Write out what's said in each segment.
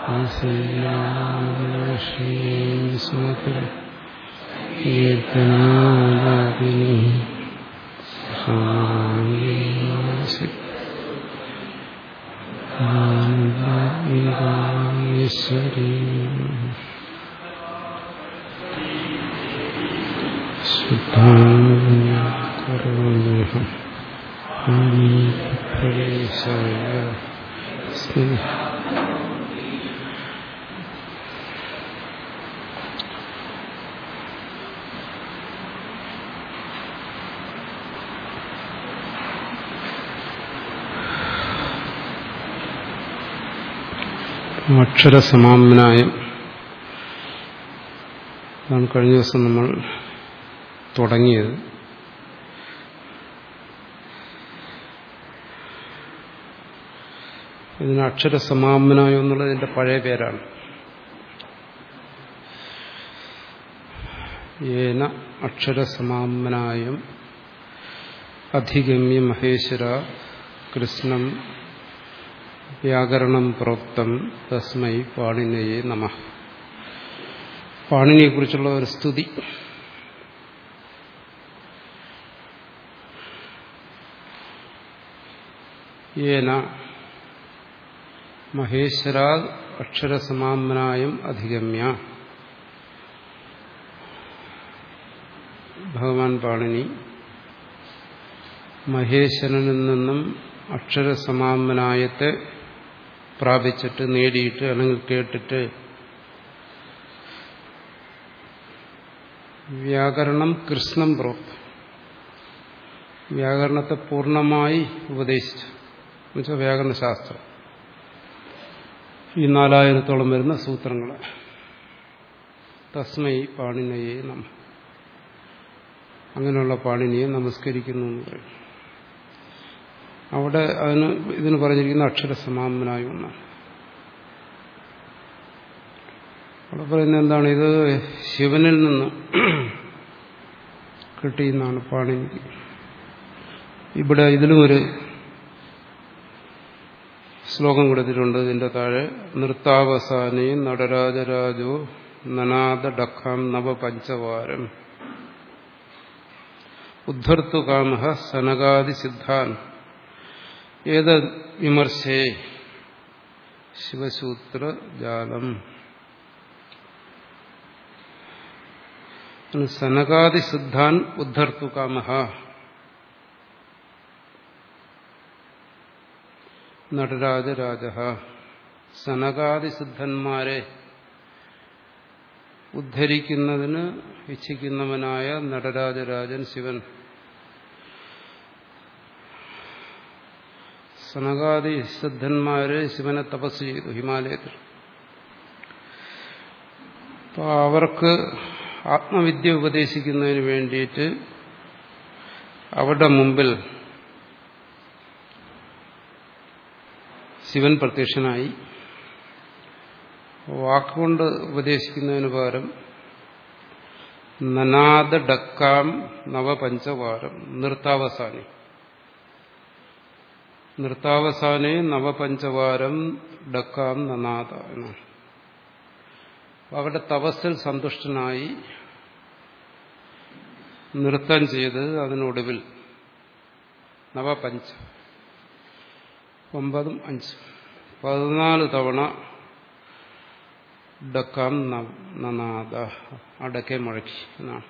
ശ്രീരാമശ്രീം സുമധുര കീർത്തനാദിനി ഈശ്വരീ ശുദ്ധാകരോദേഹം പ്രവേശായ സ്നേഹ അക്ഷരസമാമനായം അതാണ് കഴിഞ്ഞ ദിവസം നമ്മൾ തുടങ്ങിയത് ഇതിന് അക്ഷരസമാമനായം എന്നുള്ളത് പഴയ പേരാണ് ഏന അക്ഷരസമാമനായം അധിഗമ്യ മഹേശ്വര കൃഷ്ണം വ്യാകരണം പ്രോക്തം തസ്മൈ പാണിനയെ നമ പാണിനിയെക്കുറിച്ചുള്ള ഒരു സ്തുതി ഏന മഹേശ്വരാ അക്ഷരസമാമനായം അധിഗമ്യ ഭഗവാൻ പാണിനി മഹേശ്വരനിൽ നിന്നും അക്ഷരസമാമനായത്തെ പ്രാപിച്ചിട്ട് നേടിയിട്ട് അല്ലെങ്കിൽ കേട്ടിട്ട് വ്യാകരണം കൃഷ്ണം പ്രോക്തം വ്യാകരണത്തെ പൂർണ്ണമായി ഉപദേശിച്ചു എന്നുവെച്ചാൽ വ്യാകരണശാസ്ത്രം ഈ നാലായിരത്തോളം വരുന്ന സൂത്രങ്ങളെ തസ്മൈ പാണിനയെ നമ്മ അങ്ങനെയുള്ള പാണിനിയെ നമസ്കരിക്കുന്നു എന്ന് പറയും അവിടെ അതിന് ഇതിന് പറഞ്ഞിരിക്കുന്ന അക്ഷരസമാമനായ ഒന്നാണ് അവിടെ പറയുന്നത് എന്താണ് ഇത് ശിവനിൽ നിന്ന് കിട്ടിയെന്നാണ് പാണിനിക്ക് ഇവിടെ ഇതിലും ഒരു ശ്ലോകം കൊടുത്തിട്ടുണ്ട് ഇതിന്റെ താഴെ നൃത്താവസാനി നടരാജരാജോ നനാദ ഡക്കാം നവപഞ്ചവാരം ഉദ്ധർത്തുകാമ സനകാദി സിദ്ധാൻ ഏത വിമർശേ ശിവസൂത്രജാലം സനകാദി സിദ്ധാൻ ഉദ്ധർത്തുകാമ നടരാജരാജ സനകാദി സിദ്ധന്മാരെ ഉദ്ധരിക്കുന്നതിന് ഇച്ഛിക്കുന്നവനായ നടരാജരാജൻ ശിവൻ സനകാദി സിദ്ധന്മാര് ശിവനെ തപസ് ചെയ്തു ഹിമാലയത്തിൽ അപ്പോൾ അവർക്ക് ആത്മവിദ്യ ഉപദേശിക്കുന്നതിന് വേണ്ടിയിട്ട് അവരുടെ മുമ്പിൽ ശിവൻ പ്രത്യക്ഷനായി വാക്കുകൊണ്ട് ഉപദേശിക്കുന്നതിന് പകരം നനാദ ഡക്കാം നവപഞ്ചവാരം നൃത്താവസാനി നൃത്താവസാനെ നവപഞ്ചവാരം ഡക്കാം നനാദ എന്നാണ് അവരുടെ തപസ്സിൽ സന്തുഷ്ടനായി നൃത്തം ചെയ്ത് അതിനൊടുവിൽ നവപഞ്ച ഒമ്പതും അഞ്ചും പതിനാല് തവണ ഡക്കാം നനാദ അടക്കെ മുഴക്കി എന്നാണ്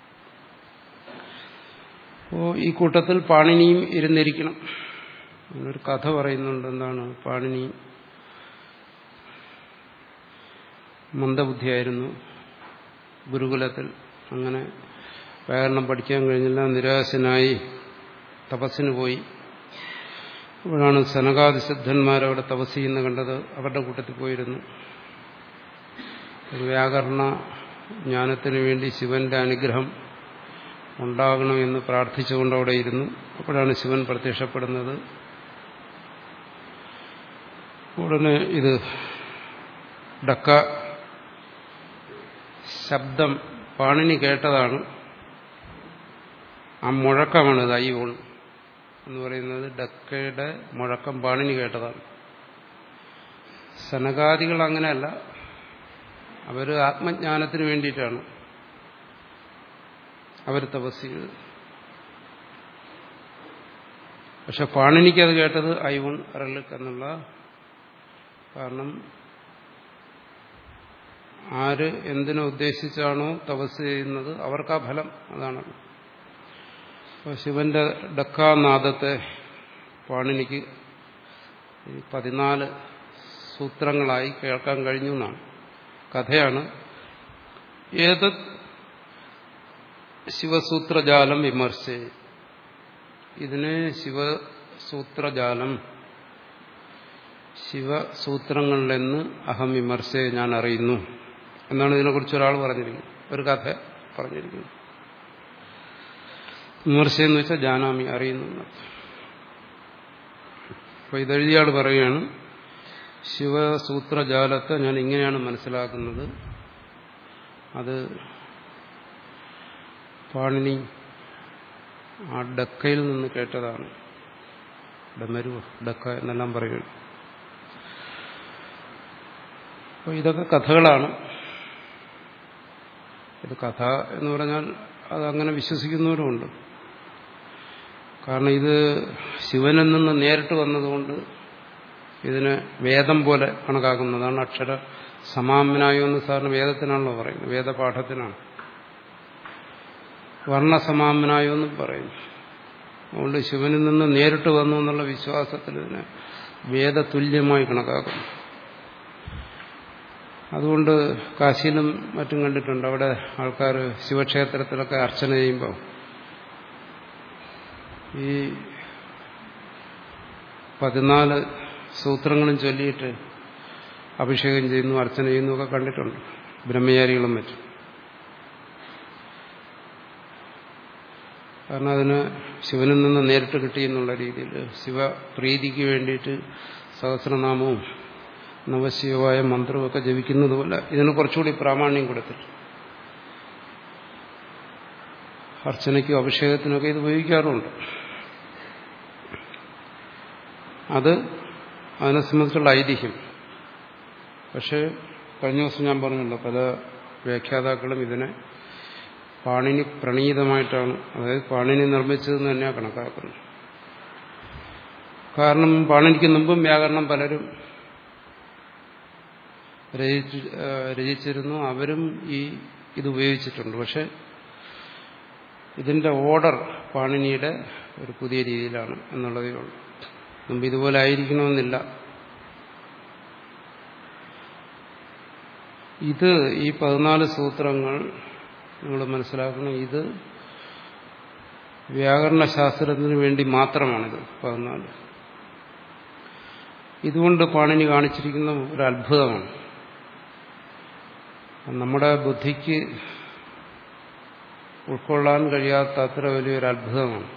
അപ്പോ ഈ കൂട്ടത്തിൽ പാണിനിയും ഇരുന്നിരിക്കണം ഒരു കഥ പറയുന്നുണ്ട് എന്താണ് പാണിനി മന്ദബുദ്ധിയായിരുന്നു ഗുരുകുലത്തിൽ അങ്ങനെ വ്യാകരണം പഠിക്കാൻ കഴിഞ്ഞില്ല നിരാശനായി തപസ്സിന് പോയി അപ്പോഴാണ് സനകാദി സിദ്ധന്മാരവിടെ തപസ് ചെയ്യുന്ന കണ്ടത് അവരുടെ കൂട്ടത്തിൽ പോയിരുന്നു വ്യാകരണ ജ്ഞാനത്തിന് വേണ്ടി ശിവന്റെ അനുഗ്രഹം ഉണ്ടാകണമെന്ന് പ്രാർത്ഥിച്ചുകൊണ്ട് അവിടെ ഇരുന്നു അപ്പോഴാണ് ശിവൻ പ്രത്യക്ഷപ്പെടുന്നത് ഉടനെ ഇത് ഡക്ക ശബ്ദം പാണിനി കേട്ടതാണ് ആ മുഴക്കമാണിത് ഐവോൺ എന്ന് പറയുന്നത് ഡക്കയുടെ മുഴക്കം പാണിനി കേട്ടതാണ് സനകാദികൾ അങ്ങനെയല്ല അവർ ആത്മജ്ഞാനത്തിന് വേണ്ടിയിട്ടാണ് അവർ തപസ് ചെയ്തത് പക്ഷെ പാണിനിക്ക് അത് കേട്ടത് ഐവൺ അറലുക്ക് എന്നുള്ള കാരണം ആര് എന്തിനെ ഉദ്ദേശിച്ചാണോ തപസ് ചെയ്യുന്നത് അവർക്ക് ആ ഫലം അതാണ് അപ്പോൾ ശിവന്റെ ഡക്കാനാദത്തെ പാണിനിക്ക് പതിനാല് സൂത്രങ്ങളായി കേൾക്കാൻ കഴിഞ്ഞു എന്നാണ് കഥയാണ് ഏത് ശിവസൂത്രജാലം വിമർശേ ഇതിനെ ശിവസൂത്രജാലം ശിവസൂത്രങ്ങളിലെന്ന് അഹം വിമർശയെ ഞാൻ അറിയുന്നു എന്നാണ് ഇതിനെക്കുറിച്ച് ഒരാൾ പറഞ്ഞിരിക്കുന്നത് ഒരു കഥ പറഞ്ഞിരിക്കുന്നു വിമർശയെന്ന് വെച്ചാൽ ജാനാമി അറിയുന്നു അപ്പൊ ഇതെഴുതിയ ആൾ പറയുകയാണ് ശിവസൂത്രജാലത്തെ ഞാൻ ഇങ്ങനെയാണ് മനസ്സിലാക്കുന്നത് അത് പാണിനി ആ ഡക്കയിൽ നിന്ന് കേട്ടതാണ് ഡമരു ഡക്ക എന്നെല്ലാം പറയുന്നു അപ്പോൾ ഇതൊക്കെ കഥകളാണ് ഇത് കഥ എന്ന് പറഞ്ഞാൽ അതങ്ങനെ വിശ്വസിക്കുന്നവരുമുണ്ട് കാരണം ഇത് ശിവനിൽ നിന്ന് നേരിട്ട് വന്നതുകൊണ്ട് ഇതിനെ വേദം പോലെ കണക്കാക്കുന്നതാണ് അക്ഷര സമാമനായോ എന്ന് സാറിന് വേദത്തിനാണല്ലോ പറയുന്നത് വേദപാഠത്തിനാണ് വർണ്ണസമാമനായോ എന്നും പറയുന്നു അതുകൊണ്ട് ശിവനിൽ നിന്ന് നേരിട്ട് വന്നു എന്നുള്ള വിശ്വാസത്തിൽ ഇതിനെ വേദതുല്യമായി കണക്കാക്കുന്നു അതുകൊണ്ട് കാശിയിലും മറ്റും കണ്ടിട്ടുണ്ട് അവിടെ ആൾക്കാർ ശിവക്ഷേത്രത്തിലൊക്കെ അർച്ചന ചെയ്യുമ്പോൾ ഈ പതിനാല് സൂത്രങ്ങളും ചൊല്ലിയിട്ട് അഭിഷേകം ചെയ്യുന്നു അർച്ചന ചെയ്യുന്നു ഒക്കെ കണ്ടിട്ടുണ്ട് ബ്രഹ്മചാരികളും മറ്റും കാരണം അതിന് ശിവനിൽ നിന്ന് നേരിട്ട് കിട്ടിയെന്നുള്ള രീതിയിൽ ശിവപ്രീതിക്ക് വേണ്ടിയിട്ട് സഹസ്രനാമവും നവശിവമായ മന്ത്രമൊക്കെ ജപിക്കുന്നത് പോലെ ഇതിന് കുറച്ചുകൂടി പ്രാമാണ്യം കൊടുത്തിട്ട് അർച്ചനയ്ക്കും അഭിഷേകത്തിനൊക്കെ ഇത് ഉപയോഗിക്കാറുണ്ട് അത് അതിനെ സംബന്ധിച്ചുള്ള ഐതിഹ്യം പക്ഷേ കഴിഞ്ഞ ദിവസം ഞാൻ പറഞ്ഞല്ലോ പല വ്യാഖ്യാതാക്കളും ഇതിനെ പാണിനി പ്രണീതമായിട്ടാണ് അതായത് പാണിനി നിർമ്മിച്ചതെന്ന് തന്നെയാണ് കണക്കാക്കുന്നത് കാരണം പാണിനിക്ക് മുമ്പും വ്യാകരണം പലരും രചിച്ചിരുന്നു അവരും ഈ ഇത് ഉപയോഗിച്ചിട്ടുണ്ട് പക്ഷെ ഇതിന്റെ ഓർഡർ പാണിനിയുടെ ഒരു പുതിയ രീതിയിലാണ് എന്നുള്ളതേ ഉള്ളൂ മുമ്പ് ഇതുപോലെ ആയിരിക്കണമെന്നില്ല ഇത് ഈ പതിനാല് സൂത്രങ്ങൾ നിങ്ങൾ മനസ്സിലാക്കണം ഇത് വ്യാകരണശാസ്ത്രത്തിന് വേണ്ടി മാത്രമാണിത് പതിനാല് ഇതുകൊണ്ട് പാണിനി കാണിച്ചിരിക്കുന്ന ഒരു അത്ഭുതമാണ് നമ്മുടെ ബുദ്ധിക്ക് ഉൾക്കൊള്ളാൻ കഴിയാത്ത അത്ര വലിയൊരു അത്ഭുതമാണ്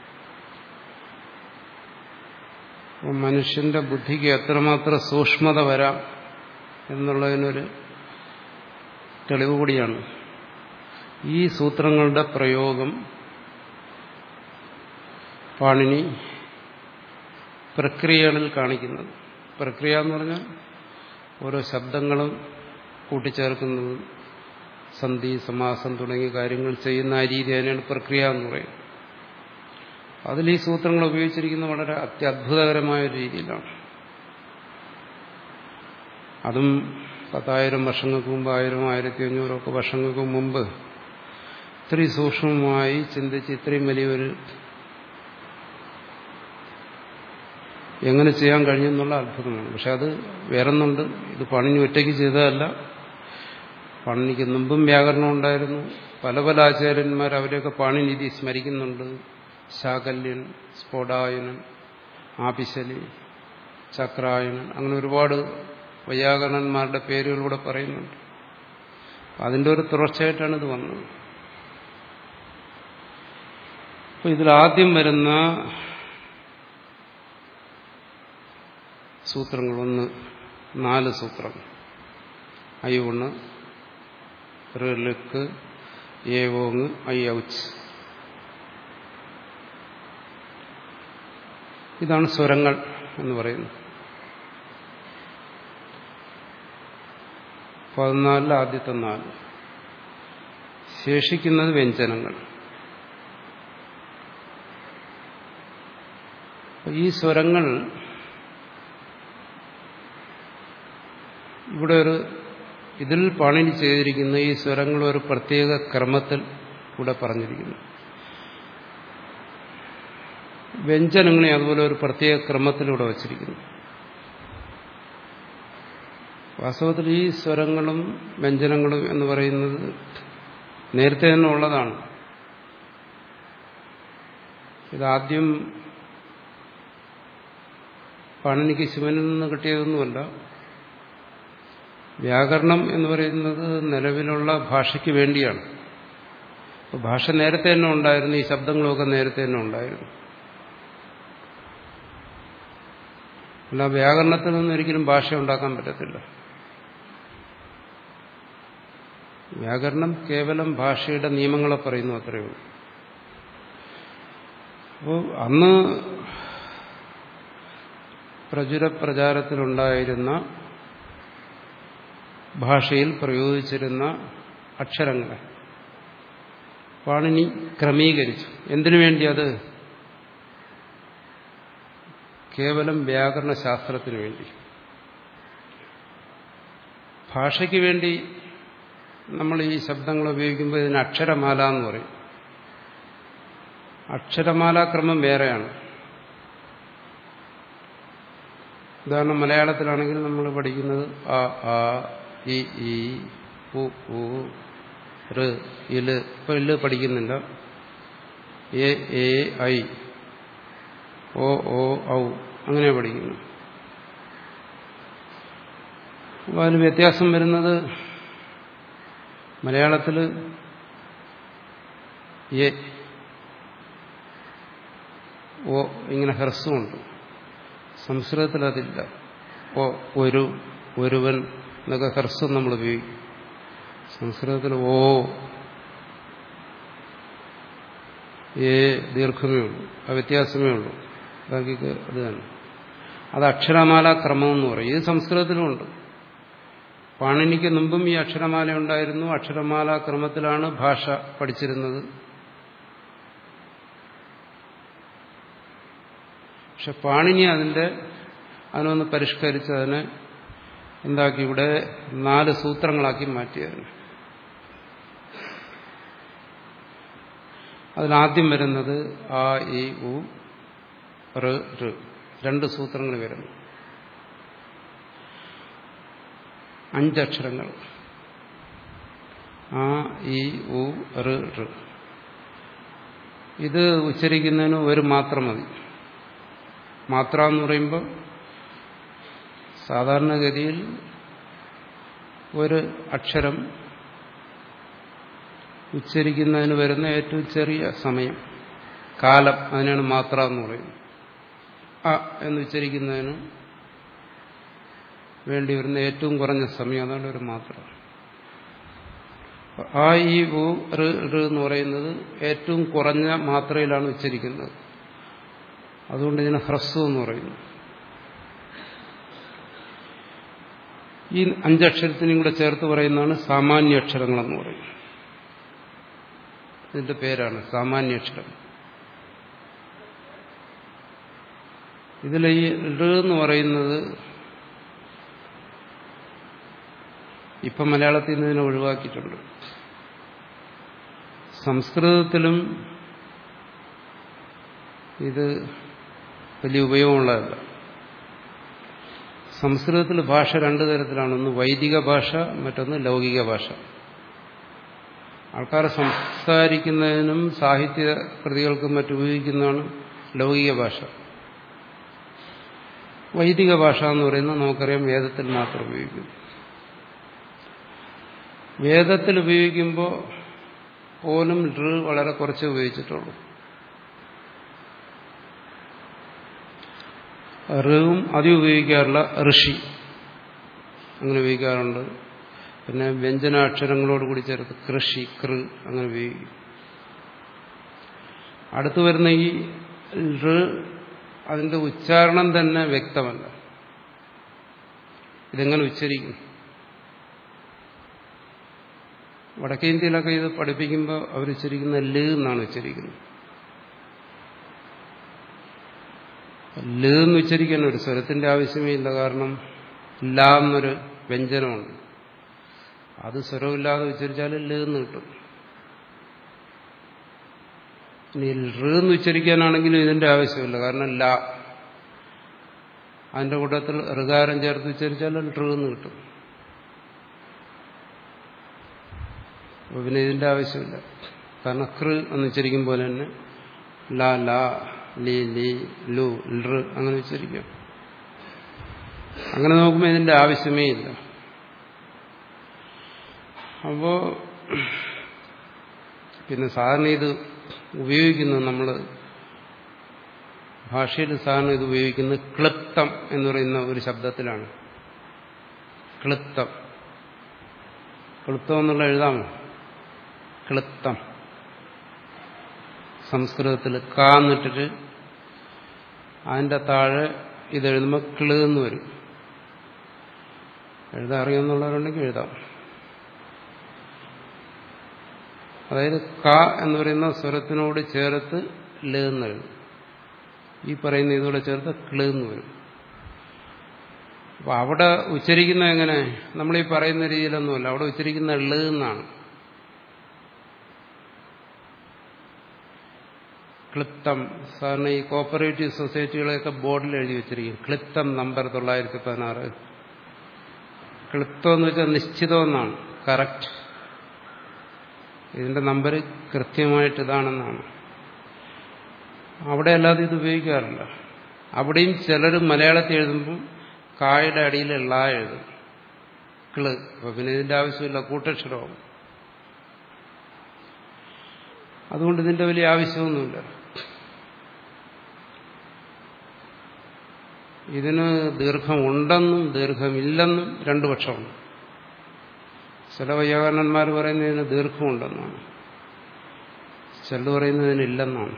മനുഷ്യന്റെ ബുദ്ധിക്ക് എത്രമാത്രം സൂക്ഷ്മത വരാം എന്നുള്ളതിനൊരു തെളിവ് കൂടിയാണ് ഈ സൂത്രങ്ങളുടെ പ്രയോഗം പാണിനി പ്രക്രിയകളിൽ കാണിക്കുന്നത് പ്രക്രിയ എന്ന് പറഞ്ഞാൽ ഓരോ ശബ്ദങ്ങളും കൂട്ടിച്ചേർക്കുന്നത് സന്ധി സമാസം തുടങ്ങിയ കാര്യങ്ങൾ ചെയ്യുന്ന ആ രീതി അതിനാണ് പ്രക്രിയ എന്ന് പറയുന്നത് അതിൽ ഈ സൂത്രങ്ങൾ ഉപയോഗിച്ചിരിക്കുന്നത് വളരെ അത്യത്ഭുതകരമായ ഒരു രീതിയിലാണ് അതും പത്തായിരം വർഷങ്ങൾക്ക് മുമ്പ് ആയിരം ആയിരത്തി അഞ്ഞൂറൊക്കെ വർഷങ്ങൾക്ക് മുമ്പ് ഇത്രയും സൂക്ഷ്മമായി ചിന്തിച്ച് ഇത്രയും വലിയൊരു എങ്ങനെ ചെയ്യാൻ കഴിയുമെന്നുള്ള അത്ഭുതമാണ് പക്ഷെ അത് വേറൊന്നുണ്ട് ഇത് പണിനി ഒറ്റയ്ക്ക് ചെയ്തതല്ല പണിനിക്ക് മുമ്പും വ്യാകരണം ഉണ്ടായിരുന്നു പല പല ആചാര്യന്മാർ അവരെയൊക്കെ പാണിനിധി സ്മരിക്കുന്നുണ്ട് ശാകല്യൻ സ്ഫോടായനൻ ആപിശലി ചക്രായനൻ അങ്ങനെ ഒരുപാട് വൈയാകരണന്മാരുടെ പേരുകളിലൂടെ പറയുന്നുണ്ട് അതിന്റെ ഒരു തുടർച്ചയായിട്ടാണ് ഇത് വന്നത് അപ്പൊ ഇതിലാദ്യം വരുന്ന സൂത്രങ്ങൾ ഒന്ന് നാല് സൂത്രം അയ്യൂണ് ഋക്ക് ഏവോങ് ഐ ഔച്ച് ഇതാണ് സ്വരങ്ങൾ എന്ന് പറയുന്നത് പതിനാലിൽ ആദ്യത്തെ നാല് ശേഷിക്കുന്നത് വ്യഞ്ജനങ്ങൾ ഈ സ്വരങ്ങൾ ഇവിടെ ഒരു ഇതിൽ പാണിനി ചെയ്തിരിക്കുന്ന ഈ സ്വരങ്ങൾ ഒരു പ്രത്യേക ക്രമത്തിൽ ഇവിടെ പറഞ്ഞിരിക്കുന്നു വ്യഞ്ജനങ്ങളെ അതുപോലെ ഒരു പ്രത്യേക ക്രമത്തിലൂടെ വച്ചിരിക്കുന്നു വാസ്തവത്തിൽ ഈ സ്വരങ്ങളും വ്യഞ്ജനങ്ങളും എന്ന് പറയുന്നത് നേരത്തെ തന്നെ ഉള്ളതാണ് ഇതാദ്യം പാണിനിക്ക് ശിവനിൽ നിന്ന് കിട്ടിയതൊന്നുമല്ല വ്യാകരണം എന്ന് പറയുന്നത് നിലവിലുള്ള ഭാഷയ്ക്ക് വേണ്ടിയാണ് ഭാഷ നേരത്തെ തന്നെ ഉണ്ടായിരുന്നു ഈ ശബ്ദങ്ങളൊക്കെ നേരത്തെ തന്നെ ഉണ്ടായിരുന്നു അല്ല വ്യാകരണത്തിൽ നിന്നും ഒരിക്കലും ഭാഷ ഉണ്ടാക്കാൻ പറ്റത്തില്ല വ്യാകരണം കേവലം ഭാഷയുടെ നിയമങ്ങളെ പറയുന്നു അത്രയേ ഉള്ളൂ അപ്പോൾ അന്ന് പ്രചുര പ്രചാരത്തിലുണ്ടായിരുന്ന ഭാഷയിൽ പ്രയോഗിച്ചിരുന്ന അക്ഷരങ്ങളെ പാണിനി ക്രമീകരിച്ചു എന്തിനു വേണ്ടി അത് കേവലം വ്യാകരണ ശാസ്ത്രത്തിന് വേണ്ടി ഭാഷയ്ക്ക് വേണ്ടി നമ്മൾ ഈ ശബ്ദങ്ങൾ ഉപയോഗിക്കുമ്പോൾ ഇതിന് അക്ഷരമാല എന്ന് പറയും അക്ഷരമാലാക്രമം വേറെയാണ് ഉദാഹരണം മലയാളത്തിലാണെങ്കിൽ നമ്മൾ പഠിക്കുന്നത് ആ ആ ഇ ഈ ഉ ഉ റ് ഇല് ഇപ്പൊ ഇല് പഠിക്കുന്നില്ല എ എ ഐ ഓ ഓ ഔ അങ്ങനെ പഠിക്കുന്നു അപ്പോൾ അതിന് വ്യത്യാസം വരുന്നത് മലയാളത്തിൽ എ ഓ ഇങ്ങനെ ഹ്രസ്വമുണ്ട് സംസ്കൃതത്തിൽ അതില്ല ഓ ഒരു ഒരുവൻ എന്നൊക്കെ ഹ്രസ്വം നമ്മൾ ഉപയോഗിക്കും സംസ്കൃതത്തിൽ ഓ ഏ ദീർഘമേ ഉള്ളൂ ആ വ്യത്യാസമേ ഉള്ളൂ ബാക്കിക്ക് അത് തന്നെ അത് അക്ഷരമാല ക്രമം എന്ന് പറയും ഇത് സംസ്കൃതത്തിലുമുണ്ട് പാണിനിക്ക് മുമ്പും ഈ അക്ഷരമാല ഉണ്ടായിരുന്നു അക്ഷരമാല ക്രമത്തിലാണ് ഭാഷ പഠിച്ചിരുന്നത് പക്ഷെ പാണിനി അതിന്റെ അതിനൊന്ന് പരിഷ്കരിച്ച് അതിനെ എന്താക്കി ഇവിടെ നാല് സൂത്രങ്ങളാക്കി മാറ്റിയതിന് അതിലാദ്യം വരുന്നത് ആ ഇ ഉ റ് റ് രണ്ട് സൂത്രങ്ങൾ വരുന്നു അഞ്ചക്ഷരങ്ങൾ ആ ഇ ഉ റ് റ് ഇത് ഉച്ചരിക്കുന്നതിന് ഒരു മാത്രം മതി മാത്ര എന്ന് പറയുമ്പോൾ സാധാരണഗതിയിൽ ഒരു അക്ഷരം ഉച്ചരിക്കുന്നതിന് വരുന്ന ഏറ്റവും ചെറിയ സമയം കാലം അതിനാണ് മാത്ര എന്ന് പറയുന്നത് അ എന്ന് ഉച്ചരിക്കുന്നതിന് വേണ്ടി വരുന്ന ഏറ്റവും കുറഞ്ഞ സമയം അതാണ് ഒരു മാത്ര ആ ഈ ഉ റ് റ് എന്ന് പറയുന്നത് ഏറ്റവും കുറഞ്ഞ മാത്രയിലാണ് ഉച്ചരിക്കുന്നത് അതുകൊണ്ട് ഇതിനെ ഹ്രസ്വം എന്ന് പറയുന്നു ഈ അഞ്ചക്ഷരത്തിനും കൂടെ ചേർത്ത് പറയുന്നതാണ് സാമാന്യാക്ഷരങ്ങളെന്ന് പറയും ഇതിന്റെ പേരാണ് സാമാന്യാക്ഷരം ഇതിൽ ഈ ഋ എന്ന് പറയുന്നത് ഇപ്പം മലയാളത്തിൽ നിന്ന് ഇതിനെ ഒഴിവാക്കിയിട്ടുണ്ട് സംസ്കൃതത്തിലും ഇത് വലിയ ഉപയോഗമുള്ളതല്ല സംസ്കൃതത്തിൽ ഭാഷ രണ്ടു തരത്തിലാണ് ഒന്ന് വൈദിക ഭാഷ മറ്റൊന്ന് ലൗകിക ഭാഷ ആൾക്കാർ സംസാരിക്കുന്നതിനും സാഹിത്യ കൃതികൾക്കും മറ്റും ഉപയോഗിക്കുന്നതാണ് ലൗകിക ഭാഷ വൈദിക ഭാഷ എന്ന് പറയുന്നത് നമുക്കറിയാം വേദത്തിൽ മാത്രം ഉപയോഗിക്കും വേദത്തിൽ ഉപയോഗിക്കുമ്പോൾ പോലും ഋ വളരെ കുറച്ച് ഉപയോഗിച്ചിട്ടുള്ളൂ ഋവും അധികം ഉപയോഗിക്കാറില്ല ഋഷി അങ്ങനെ ഉപയോഗിക്കാറുണ്ട് പിന്നെ വ്യഞ്ജനാക്ഷരങ്ങളോട് കൂടി ചേർത്ത് കൃഷി കൃ അങ്ങനെ ഉപയോഗിക്കും അടുത്തു വരുന്ന ഈ ഋ അതിന്റെ ഉച്ചാരണം തന്നെ വ്യക്തമല്ല ഇതെങ്ങനെ ഉച്ചരിക്കും വടക്കേ ഇന്ത്യയിലൊക്കെ ഇത് പഠിപ്പിക്കുമ്പോൾ അവർ ഉച്ചരിക്കുന്ന ല് എന്നാണ് ഉച്ചരിക്കുന്നത് ല് എന്ന് ഉച്ചരിക്കാൻ ഒരു സ്വരത്തിന്റെ ആവശ്യമേ ഇല്ല കാരണം ല എന്നൊരു വ്യഞ്ജനമുണ്ട് അത് സ്വരമില്ലാതെ ഉച്ചരിച്ചാൽ ല് എന്ന് കിട്ടും ഇനി ഋ എന്ന് ഉച്ചരിക്കാനാണെങ്കിലും ഇതിന്റെ ആവശ്യമില്ല കാരണം ല അതിന്റെ കൂട്ടത്തിൽ ഋകാരം ചേർത്ത് ഉച്ചരിച്ചാൽ ഋ എന്ന് കിട്ടും അപ്പൊ പിന്നെ ഇതിന്റെ ആവശ്യമില്ല കാരണം കൃ എന്ന് ഉച്ചരിക്കും പോലെ തന്നെ ല ല ലി ലി ലു ലൃ അങ്ങനെ ഉച്ചരിക്കാം അങ്ങനെ നോക്കുമ്പോൾ ഇതിന്റെ ആവശ്യമേ ഇല്ല അപ്പോ പിന്നെ സാധാരണ ഇത് ഉപയോഗിക്കുന്നത് നമ്മൾ ഭാഷയിൽ സാധാരണ ഇത് ഉപയോഗിക്കുന്നത് ക്ലിപ്തം എന്ന് പറയുന്ന ഒരു ശബ്ദത്തിലാണ് ക്ലിപ്തം ക്ലിപ്തം എന്നുള്ള എഴുതാമോ ക്ലിപ്തം സംസ്കൃതത്തിൽ കാന്നിട്ടിട്ട് അതിന്റെ താഴെ ഇതെഴുതുമ്പോൾ ക്ല് എന്ന് വരും എഴുതാൻ അറിയാമെന്നുള്ളവരുണ്ടെങ്കിൽ എഴുതാം അതായത് ക എന്ന് പറയുന്ന സ്വരത്തിനോട് ചേർത്ത് ല എന്ന് എഴുതും ഈ പറയുന്ന ഇതോടെ ചേർത്ത് ക്ല് എന്ന് വരും അപ്പൊ അവിടെ ഉച്ചരിക്കുന്ന എങ്ങനെ നമ്മൾ ഈ പറയുന്ന രീതിയിലൊന്നുമല്ല അവിടെ ഉച്ചരിക്കുന്ന ള് എന്നാണ് ക്ലിപ്തം സാറിന് ഈ കോപ്പറേറ്റീവ് സൊസൈറ്റികളെയൊക്കെ ബോർഡിൽ എഴുതി വെച്ചിരിക്കും ക്ലിപ്തം നമ്പർ തൊള്ളായിരത്തി പതിനാറ് ക്ലിപ്തം എന്ന് വെച്ചാൽ നിശ്ചിതം എന്നാണ് കറക്റ്റ് ഇതിന്റെ നമ്പർ കൃത്യമായിട്ട് ഇതാണെന്നാണ് അവിടെ അല്ലാതെ ഇത് ഉപയോഗിക്കാറില്ല അവിടെയും ചിലർ മലയാളത്തിൽ എഴുതുമ്പം കായുടെ അടിയിൽ ള എഴുതും ക്ള് അപ്പൊ പിന്നെ ഇതിന്റെ ആവശ്യമില്ല കൂട്ടക്ഷരവും അതുകൊണ്ട് ഇതിന്റെ വലിയ ആവശ്യമൊന്നുമില്ല ഇതിന് ദീർഘം ഉണ്ടെന്നും ദീർഘമില്ലെന്നും രണ്ടു പക്ഷമുണ്ട് ചില വൈയാകരണന്മാർ പറയുന്നതിന് ദീർഘമുണ്ടെന്നാണ് ചിലർ പറയുന്നതിന് ഇല്ലെന്നാണ്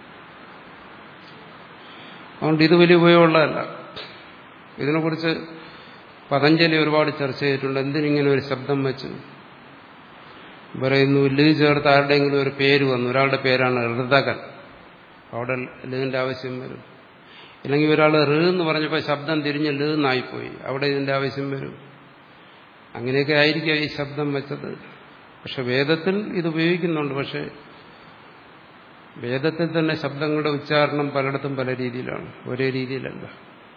അതുകൊണ്ട് ഇത് വലിയ ഉപയോഗമുള്ളതല്ല ഇതിനെക്കുറിച്ച് പതഞ്ജലി ഒരുപാട് ചർച്ച ചെയ്തിട്ടുണ്ട് എന്തിനിങ്ങനെ ഒരു ശബ്ദം വെച്ച് പറയുന്നു ലീ ചേർത്ത് ആരുടെയെങ്കിലും ഒരു പേര് വന്നു ഒരാളുടെ പേരാണ് ഋതകൻ അവിടെ ലീന്റെ ആവശ്യം വരും ഇല്ലെങ്കിൽ ഒരാൾ ഋ എന്ന് പറഞ്ഞപ്പോൾ ശബ്ദം തിരിഞ്ഞ് ലീ എന്നായിപ്പോയി അവിടെ ഇതിന്റെ ആവശ്യം വരും അങ്ങനെയൊക്കെ ആയിരിക്കും ഈ ശബ്ദം വെച്ചത് പക്ഷെ വേദത്തിൽ ഇത് ഉപയോഗിക്കുന്നുണ്ട് പക്ഷെ വേദത്തിൽ തന്നെ ശബ്ദങ്ങളുടെ ഉച്ചാരണം പലയിടത്തും പല രീതിയിലാണ് ഒരേ രീതിയിലല്ല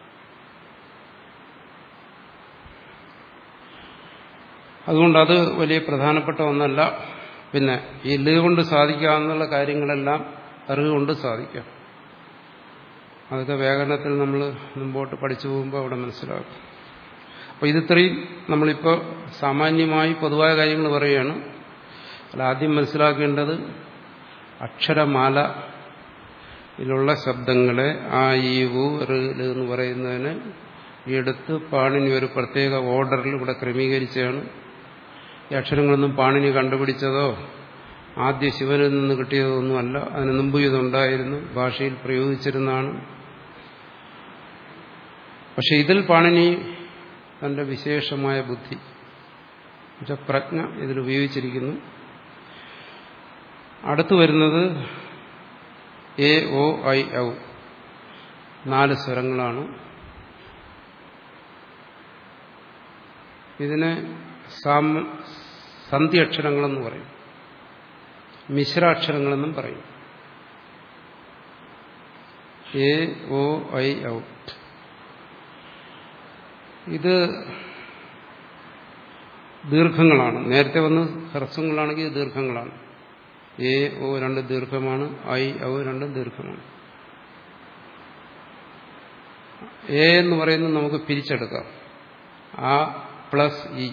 അതുകൊണ്ട് അത് വലിയ പ്രധാനപ്പെട്ട ഒന്നല്ല പിന്നെ ഈ ലീ കൊണ്ട് സാധിക്കാവുന്ന കാര്യങ്ങളെല്ലാം അറിവ് കൊണ്ട് സാധിക്കാം അതൊക്കെ വ്യാകരണത്തിൽ നമ്മൾ മുമ്പോട്ട് പഠിച്ചു പോകുമ്പോൾ അവിടെ മനസ്സിലാക്കും അപ്പോൾ ഇതിത്രയും നമ്മളിപ്പോൾ സാമാന്യമായി പൊതുവായ കാര്യങ്ങൾ പറയുകയാണ് അല്ല ആദ്യം മനസ്സിലാക്കേണ്ടത് അക്ഷരമാല ഇതിലുള്ള ശബ്ദങ്ങളെ ആ ഈ ഊ റ് എന്ന് പറയുന്നതിന് എടുത്ത് പാണിനി ഒരു പ്രത്യേക ഓർഡറിൽ ഇവിടെ ക്രമീകരിച്ചാണ് ഈ അക്ഷരങ്ങളൊന്നും പാണിനി കണ്ടുപിടിച്ചതോ ആദ്യ ശിവനിൽ നിന്ന് കിട്ടിയതോ ഒന്നുമല്ല അതിന് മുമ്പ് ഇതുണ്ടായിരുന്നു ഭാഷയിൽ പ്രയോഗിച്ചിരുന്നതാണ് പക്ഷെ ഇതിൽ പാണിനി തന്റെ വിശേഷമായ ബുദ്ധി പ്രജ്ഞ ഇതിൽ ഉപയോഗിച്ചിരിക്കുന്നു അടുത്തു വരുന്നത് എ ഒ ഐ ഔ നാല് സ്വരങ്ങളാണ് ഇതിനെ സന്ധ്യക്ഷരങ്ങളെന്ന് പറയും മിശ്രാക്ഷരങ്ങളെന്നും പറയും എ ഒ ഐ ഔ ഇത് ദീർഘങ്ങളാണ് നേരത്തെ വന്ന് ഹ്രസ്വങ്ങളാണെങ്കിൽ ഇത് ദീർഘങ്ങളാണ് എ ഒ രണ്ട് ദീർഘമാണ് ഐ ഔ രണ്ടും ദീർഘമാണ് എ എന്ന് പറയുന്നത് നമുക്ക് പിരിച്ചെടുക്കാം ആ പ്ലസ് ഇ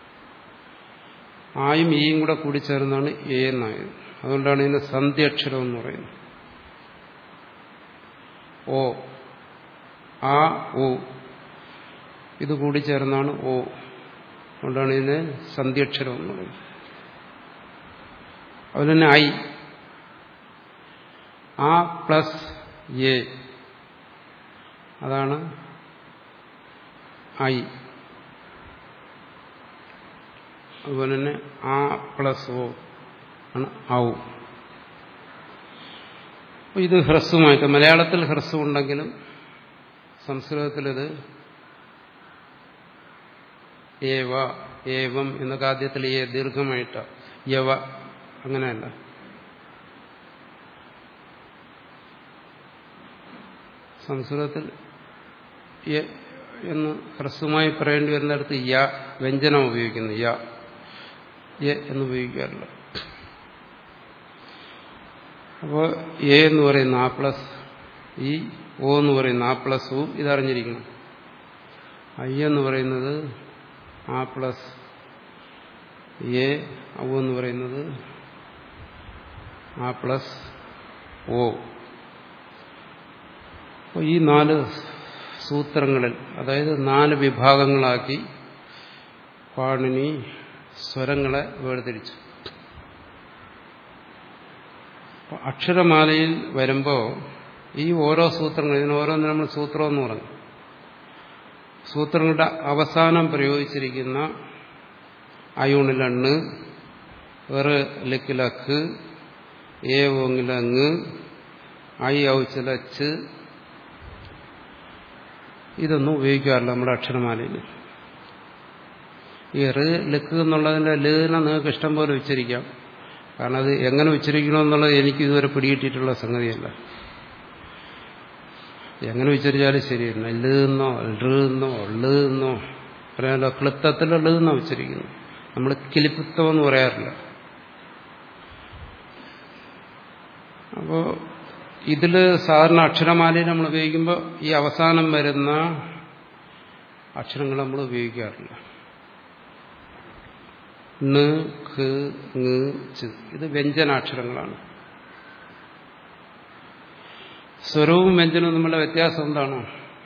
ആയും ഇയും കൂടെ കൂടിച്ചേർന്നാണ് എ എന്നായത് അതുകൊണ്ടാണ് ഇതിന് സന്ധ്യക്ഷരം എന്ന് പറയുന്നത് ഓ ആ ഓ ഇത് കൂടിച്ചേർന്നാണ് ഓ അതുകൊണ്ടാണ് ഇതിന് സന്ധ്യക്ഷരം എന്ന് പറയുന്നത് അതുപോലെ തന്നെ ഐ ആ പ്ലസ് എ അതാണ് ഐ അതുപോലെ തന്നെ ആ പ്ലസ് ഓ ആണ് ഔ അപ്പോൾ ഇത് ഹ്രസ്വമായിട്ട് മലയാളത്തിൽ ഹ്രസ്വം ഉണ്ടെങ്കിലും സംസ്കൃതത്തിലിത് ഏവ ഏവം എന്നൊക്കെ ആദ്യത്തിൽ ഏ ദീർഘമായിട്ട യവ അങ്ങനെയല്ല സംസ്കൃതത്തിൽ യ എന്ന് ഹ്രസ്വമായി പറയേണ്ടി വരുന്നിടത്ത് യ വ്യഞ്ജനം ഉപയോഗിക്കുന്നു യ യ എന്ന് ഉപയോഗിക്കാറില്ല അപ്പോൾ എ എന്ന് പറയുന്ന ആ പ്ലസ് ഈ ഒ എന്ന് പറയുന്ന ആ പ്ലസ് ഉ ഇതറിഞ്ഞിരിക്കണം ഐ എന്ന് പറയുന്നത് ആ പ്ലസ് എ ഔ എന്ന് പറയുന്നത് ആ പ്ലസ് ഒ അപ്പോൾ ഈ നാല് സൂത്രങ്ങളിൽ അതായത് നാല് വിഭാഗങ്ങളാക്കി പാണിനി സ്വരങ്ങളെ വേർതിരിച്ചു അക്ഷരമാലയിൽ വരുമ്പോൾ ഈ ഓരോ സൂത്രങ്ങൾ ഇതിന് ഓരോന്ന് നമ്മൾ സൂത്രം എന്ന് പറഞ്ഞു സൂത്രങ്ങളുടെ അവസാനം പ്രയോഗിച്ചിരിക്കുന്ന അയൂണിലണ്ണ് വേറെ ലിക്കിലക്ക് ഏ ഓങ്ങിലങ്ങ് ഐ ഔച്ചിലച്ച് ഇതൊന്നും ഉപയോഗിക്കാറില്ല നമ്മുടെ അക്ഷരമാലയിൽ ഈ റ് ലിക്ക് എന്നുള്ളതിന്റെ ലിനെ നിങ്ങൾക്ക് ഇഷ്ടം പോലെ ഉച്ചരിക്കാം കാരണം അത് എങ്ങനെ ഉച്ചരിക്കണമെന്നുള്ളത് എനിക്ക് ഇതുവരെ പിടികിട്ടിയിട്ടുള്ള സംഗതിയല്ല എങ്ങനെ ഉച്ചരിച്ചാലും ശരിയല്ല ലെന്നോ ലെന്നോ ലെന്നോ പറയാമല്ലോ ക്ലിത്തത്തിൽ ലെന്നോ ഉച്ചരിക്കുന്നു നമ്മൾ കിലിപ്പിത്തം എന്ന് പറയാറില്ല അപ്പോൾ ഇതിൽ സാധാരണ അക്ഷരമാലയിൽ നമ്മൾ ഉപയോഗിക്കുമ്പോൾ ഈ അവസാനം വരുന്ന അക്ഷരങ്ങൾ നമ്മൾ ഉപയോഗിക്കാറില്ല ണ് ഖ് ങ് ച് ഇത് വ്യഞ്ജനാക്ഷരങ്ങളാണ് സ്വരവും വ്യഞ്ജനവും തമ്മിലുള്ള വ്യത്യാസം എന്താണ്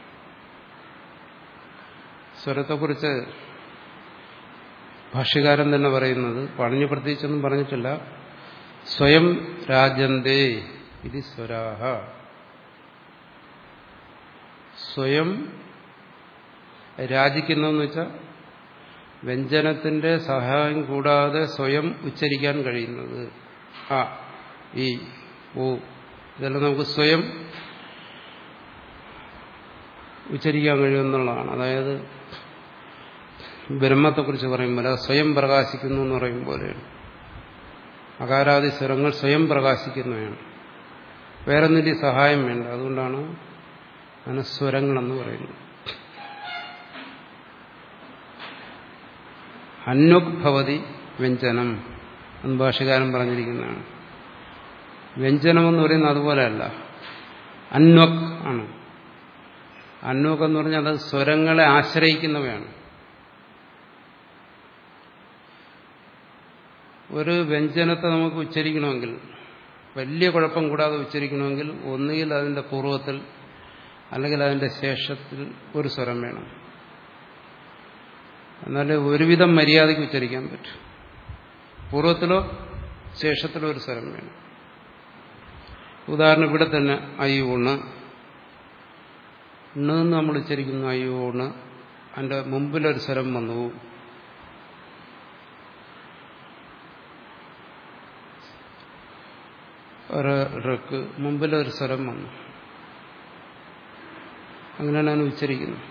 സ്വരത്തെക്കുറിച്ച് ഭാഷ്യകാരൻ തന്നെ പറയുന്നത് പണിഞ്ഞു പ്രത്യേകിച്ചൊന്നും പറഞ്ഞിട്ടില്ല സ്വയം രാജന്തേ ഇത് സ്വരാഹ സ്വയം രാജിക്കുന്നതെന്ന് വെച്ചാൽ വ്യഞ്ജനത്തിന്റെ സഹായം കൂടാതെ സ്വയം ഉച്ചരിക്കാൻ കഴിയുന്നത് ആ ഈ ഓ ഇതെല്ലാം നമുക്ക് സ്വയം ഉച്ചരിക്കാൻ കഴിയുമെന്നുള്ളതാണ് അതായത് ബ്രഹ്മത്തെക്കുറിച്ച് പറയുമ്പോൾ സ്വയം പ്രകാശിക്കുന്നു എന്ന് പറയും പോലെയാണ് അകാരാദി സ്വരങ്ങൾ സ്വയം പ്രകാശിക്കുന്നവയാണ് വേറൊന്നിന്റെ സഹായം വേണ്ട അതുകൊണ്ടാണ് അതിന് സ്വരങ്ങളെന്ന് പറയുന്നത് അന്വക് ഭവതി വ്യഞ്ജനം എന്ന് ഭാഷകാരൻ പറഞ്ഞിരിക്കുന്നതാണ് വ്യഞ്ജനം എന്ന് പറയുന്നത് അതുപോലെയല്ല അന്വക് ആണ് അന്വക് എന്ന് പറഞ്ഞാൽ അത് സ്വരങ്ങളെ ആശ്രയിക്കുന്നവയാണ് ഒരു വ്യഞ്ജനത്തെ നമുക്ക് ഉച്ചരിക്കണമെങ്കിൽ വലിയ കുഴപ്പം കൂടാതെ ഉച്ചരിക്കണമെങ്കിൽ ഒന്നുകിൽ അതിന്റെ പൂർവ്വത്തിൽ അല്ലെങ്കിൽ അതിന്റെ ശേഷത്തിൽ ഒരു സ്വരം വേണം എന്നാൽ ഒരുവിധം മര്യാദയ്ക്ക് ഉച്ചരിക്കാൻ പറ്റും പൂർവ്വത്തിലോ ശേഷത്തിലോ ഒരു സ്വരം വേണം ഉദാഹരണം ഇവിടെ തന്നെ അയ്യൂണ് ണ് എന്ന് നമ്മൾ ഉച്ചരിക്കുന്നു അയ്യൂണ് അതിന്റെ മുമ്പിലൊരു സ്വരം വന്നു ഋക്ക് മുമ്പിലൊരു സ്വരം വന്നു അങ്ങനെയാണ് ഞാൻ ഉച്ചരിക്കുന്നത്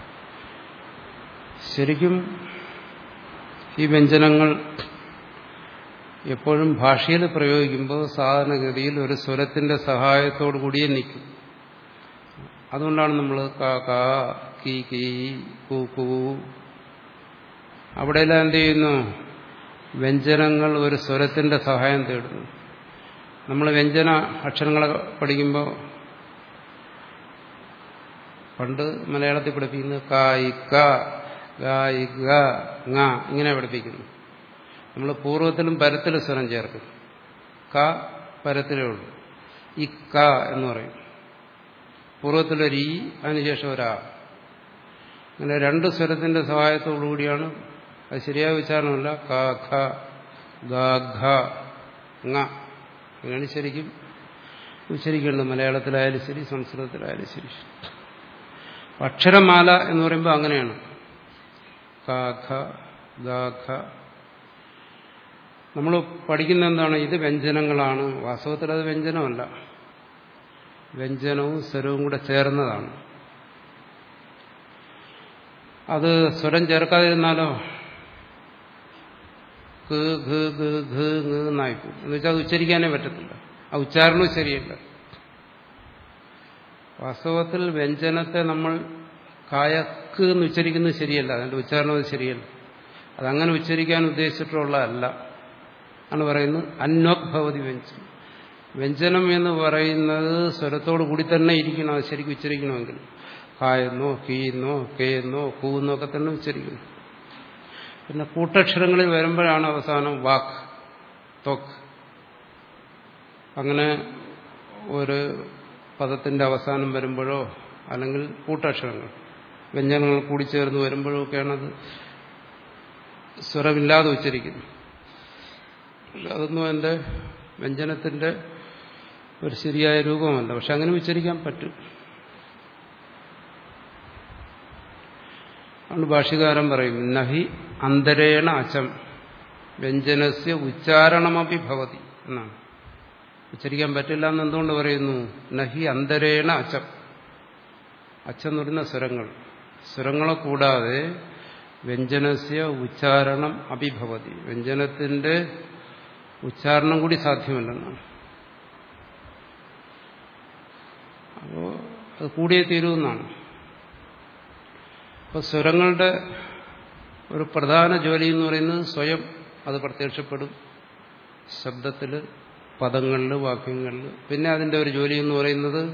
ശരിക്കും ഈ വ്യഞ്ജനങ്ങൾ എപ്പോഴും ഭാഷയിൽ പ്രയോഗിക്കുമ്പോൾ സാധാരണഗതിയിൽ ഒരു സ്വരത്തിന്റെ സഹായത്തോടു കൂടിയേ നിൽക്കും അതുകൊണ്ടാണ് നമ്മൾ കാ കാ കീ കീ കൂ കൂ അവിടെയെല്ലാം എന്ത് ചെയ്യുന്നു വ്യഞ്ജനങ്ങൾ ഒരു സ്വരത്തിന്റെ സഹായം തേടുന്നു നമ്മൾ വ്യഞ്ജന അക്ഷരങ്ങളെ പഠിക്കുമ്പോൾ പണ്ട് മലയാളത്തിൽ പഠിപ്പിക്കുന്നത് കായി ക ഗായി ഗ ങ ഇങ്ങനെ പഠിപ്പിക്കുന്നു നമ്മൾ പൂർവ്വത്തിലും പരത്തിലും സ്വരം ചേർക്കും ക പരത്തിലേ ഉള്ളൂ ഈ ക എന്ന് പറയും പൂർവ്വത്തിലൊരു ഈ അതിനുശേഷം ഒരാ അങ്ങനെ രണ്ട് സ്വരത്തിന്റെ സഹായത്തോടു കൂടിയാണ് അത് ശരിയായ ഉച്ചാരണമല്ല ക ഖ ഗ ഘ ങ അങ്ങനെയാണ് ശരിക്കും ഉച്ചരിക്കേണ്ടത് മലയാളത്തിലായാലും ശരി സംസ്കൃതത്തിലായാലും ശരി അക്ഷരമാല എന്ന് പറയുമ്പോൾ അങ്ങനെയാണ് ക ഖ ഗ ഖ നമ്മൾ പഠിക്കുന്ന എന്താണ് ഇത് വ്യഞ്ജനങ്ങളാണ് വാസ്തവത്തിൽ അത് വ്യഞ്ജനമല്ല വ്യഞ്ജനവും സ്വരവും കൂടെ ചേർന്നതാണ് അത് സ്വരം ചേർക്കാതിരുന്നാലോ ഗ് ഘ് ഗ് ഘ് ങ് എന്നായിപ്പോവും എന്ന് വെച്ചാൽ അത് ഉച്ചരിക്കാനേ പറ്റത്തില്ല ആ ഉച്ചാരണവും ശരിയല്ല വാസ്തവത്തിൽ വ്യഞ്ജനത്തെ നമ്മൾ കായക്ക് എന്ന് ഉച്ചരിക്കുന്നത് ശരിയല്ല അതിന്റെ ഉച്ചാരണം അത് ശരിയല്ല അതങ്ങനെ ഉച്ചരിക്കാൻ ഉദ്ദേശിച്ചിട്ടുള്ളതല്ല ആണ് പറയുന്നത് അന്വക് ഭവതി വ്യഞ്ജനം വ്യഞ്ജനം എന്ന് പറയുന്നത് സ്വരത്തോടു കൂടി തന്നെ ഇരിക്കണം അത് ശരിക്കും ഉച്ചരിക്കണമെങ്കിൽ കായെന്നോ കീയെന്നോ കേയെന്നോ കൂന്നോ ഒക്കെ തന്നെ ഉച്ചരിക്കണം പിന്നെ കൂട്ടക്ഷരങ്ങളിൽ വരുമ്പോഴാണ് അവസാനം വാക്ക് തൊക്ക് അങ്ങനെ ഒരു പദത്തിന്റെ അവസാനം വരുമ്പോഴോ അല്ലെങ്കിൽ കൂട്ടക്ഷരങ്ങൾ വ്യഞ്ജനങ്ങൾ കൂടിച്ചേർന്ന് വരുമ്പോഴോ ഒക്കെയാണത് സ്വരമില്ലാതെ ഉച്ചരിക്കുന്നത് അതൊന്നും എൻ്റെ വ്യഞ്ജനത്തിന്റെ ഒരു ശരിയായ രൂപമല്ല പക്ഷെ അങ്ങനെ ഉച്ചരിക്കാൻ പറ്റും അതുകൊണ്ട് ഭാഷ്യകാരൻ പറയും നഹി അന്തരേണ അചം വ്യഞ്ജനസ്യ ഉച്ചാരണമപി ഭവതി എന്നാണ് ഉച്ചരിക്കാൻ പറ്റില്ല എന്ന് എന്തുകൊണ്ട് പറയുന്നു നഹി അന്തരേണ അച്ചം അച്ഛൻ എന്ന് പറയുന്ന സ്വരങ്ങൾ സ്വരങ്ങളെ കൂടാതെ വ്യഞ്ജനസ്യ ഉച്ചാരണം അഭിഭവതി വ്യഞ്ജനത്തിന്റെ ഉച്ചാരണം കൂടി സാധ്യമല്ലെന്നാണ് അപ്പോ അത് കൂടിയേ തീരുമെന്നാണ് അപ്പൊ സ്വരങ്ങളുടെ ഒരു പ്രധാന ജോലി എന്ന് പറയുന്നത് സ്വയം അത് പ്രത്യക്ഷപ്പെടും ശബ്ദത്തിൽ പദങ്ങളിൽ വാക്യങ്ങളിൽ പിന്നെ അതിന്റെ ഒരു ജോലി എന്ന് പറയുന്നത്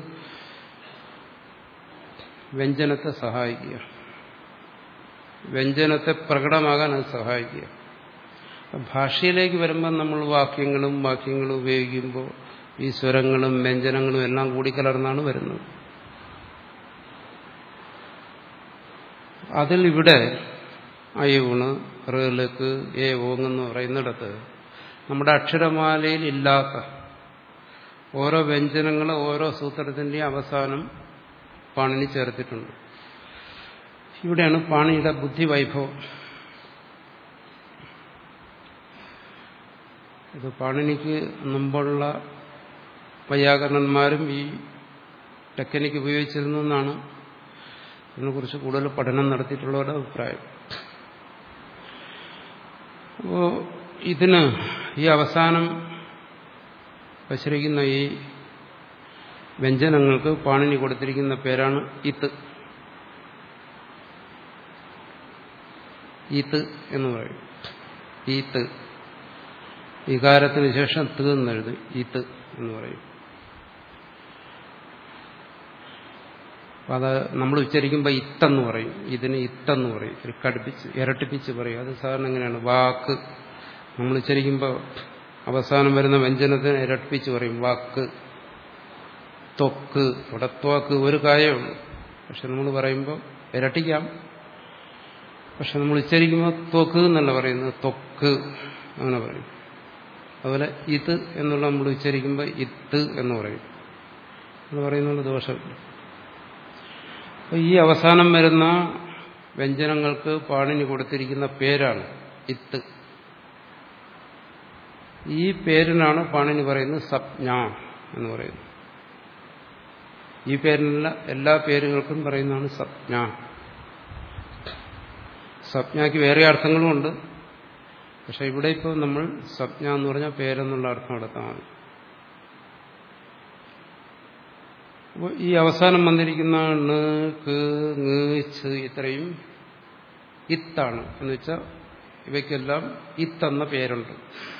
വ്യഞ്ജനത്തെ സഹായിക്കുക വ്യഞ്ജനത്തെ പ്രകടമാകാൻ അത് സഹായിക്കുക ഭാഷയിലേക്ക് വരുമ്പോൾ നമ്മൾ വാക്യങ്ങളും വാക്യങ്ങളും ഉപയോഗിക്കുമ്പോൾ ഈ സ്വരങ്ങളും വ്യഞ്ജനങ്ങളും എല്ലാം കൂടിക്കലർന്നാണ് വരുന്നത് അതിൽ ഇവിടെ അയൂണ് റേലക്ക് ഏ ഓങ്ങെന്ന് പറയുന്നിടത്ത് നമ്മുടെ അക്ഷരമാലയിൽ ഇല്ലാത്ത ഓരോ വ്യഞ്ജനങ്ങളും ഓരോ സൂത്രത്തിന്റെയും അവസാനം പാണിനി ചേർത്തിട്ടുണ്ട് ഇവിടെയാണ് പാണിയുടെ ബുദ്ധിവൈഭവം ഇത് പാണിനിക്ക് മുമ്പുള്ള വൈയാകരണന്മാരും ഈ ടെക്നിക്ക് ഉപയോഗിച്ചിരുന്നു എന്നാണ് ഇതിനെക്കുറിച്ച് കൂടുതൽ പഠനം നടത്തിയിട്ടുള്ളവരുടെ അഭിപ്രായം അപ്പോ ഇതിന് ഈ അവസാനം വച്ചിരിക്കുന്ന ഈ വ്യഞ്ജനങ്ങൾക്ക് പാണിനി കൊടുത്തിരിക്കുന്ന പേരാണ് ഇത്ത് ഈത്ത് എന്ന് പറയും ഈത്ത് വികാരത്തിന് ശേഷം ത് എന്നെഴുതും ഈത്ത് എന്ന് പറയും അപ്പൊ അത് നമ്മൾ ഉച്ചരിക്കുമ്പോൾ ഇത്തെന്ന് പറയും ഇതിന് ഇത്തെന്ന് പറയും ഒരു കടുപ്പിച്ച് ഇരട്ടിപ്പിച്ച് പറയും അത് സാധാരണ എങ്ങനെയാണ് വാക്ക് നമ്മൾ ഉച്ചരിക്കുമ്പോൾ അവസാനം വരുന്ന വ്യഞ്ജനത്തിന് ഇരട്ടിപ്പിച്ച് പറയും വാക്ക് ത്വക്ക് ഇവിടെ ത്വക്ക് ഒരു കായേ ഉള്ളൂ പക്ഷെ നമ്മൾ പറയുമ്പോൾ ഇരട്ടിക്കാം പക്ഷെ നമ്മൾ ഉച്ചരിക്കുമ്പോൾ ത്വക്ക് എന്നല്ല പറയുന്നത് ത്വക്ക് അങ്ങനെ പറയും അതുപോലെ ഇത് എന്നുള്ള നമ്മൾ ഉച്ചരിക്കുമ്പോൾ ഇത്ത് എന്ന് പറയും എന്ന് പറയുന്നുള്ള ദോഷമില്ല അപ്പോൾ ഈ അവസാനം വരുന്ന വ്യഞ്ജനങ്ങൾക്ക് പാണിനി കൊടുത്തിരിക്കുന്ന പേരാണ് ഇത്ത് ഈ പേരിനാണ് പാണിനി പറയുന്നത് സപ്ഞ എന്ന് പറയുന്നത് ഈ പേരിനുള്ള എല്ലാ പേരുകൾക്കും പറയുന്നതാണ് സപ്ഞ സപ്ഞയ്ക്ക് വേറെ അർത്ഥങ്ങളുമുണ്ട് പക്ഷെ ഇവിടെ ഇപ്പോൾ നമ്മൾ സപ്ഞ എന്ന് പറഞ്ഞാൽ പേരെന്നുള്ള അർത്ഥം എടുത്താൽ അപ്പോൾ ഈ അവസാനം വന്നിരിക്കുന്ന ണ് ക് ങ് ഛ് ഇത്രയും ഇത്താണ് എന്ന് വെച്ചാൽ ഇവയ്ക്കെല്ലാം ഇത്തെന്ന പേരുണ്ട്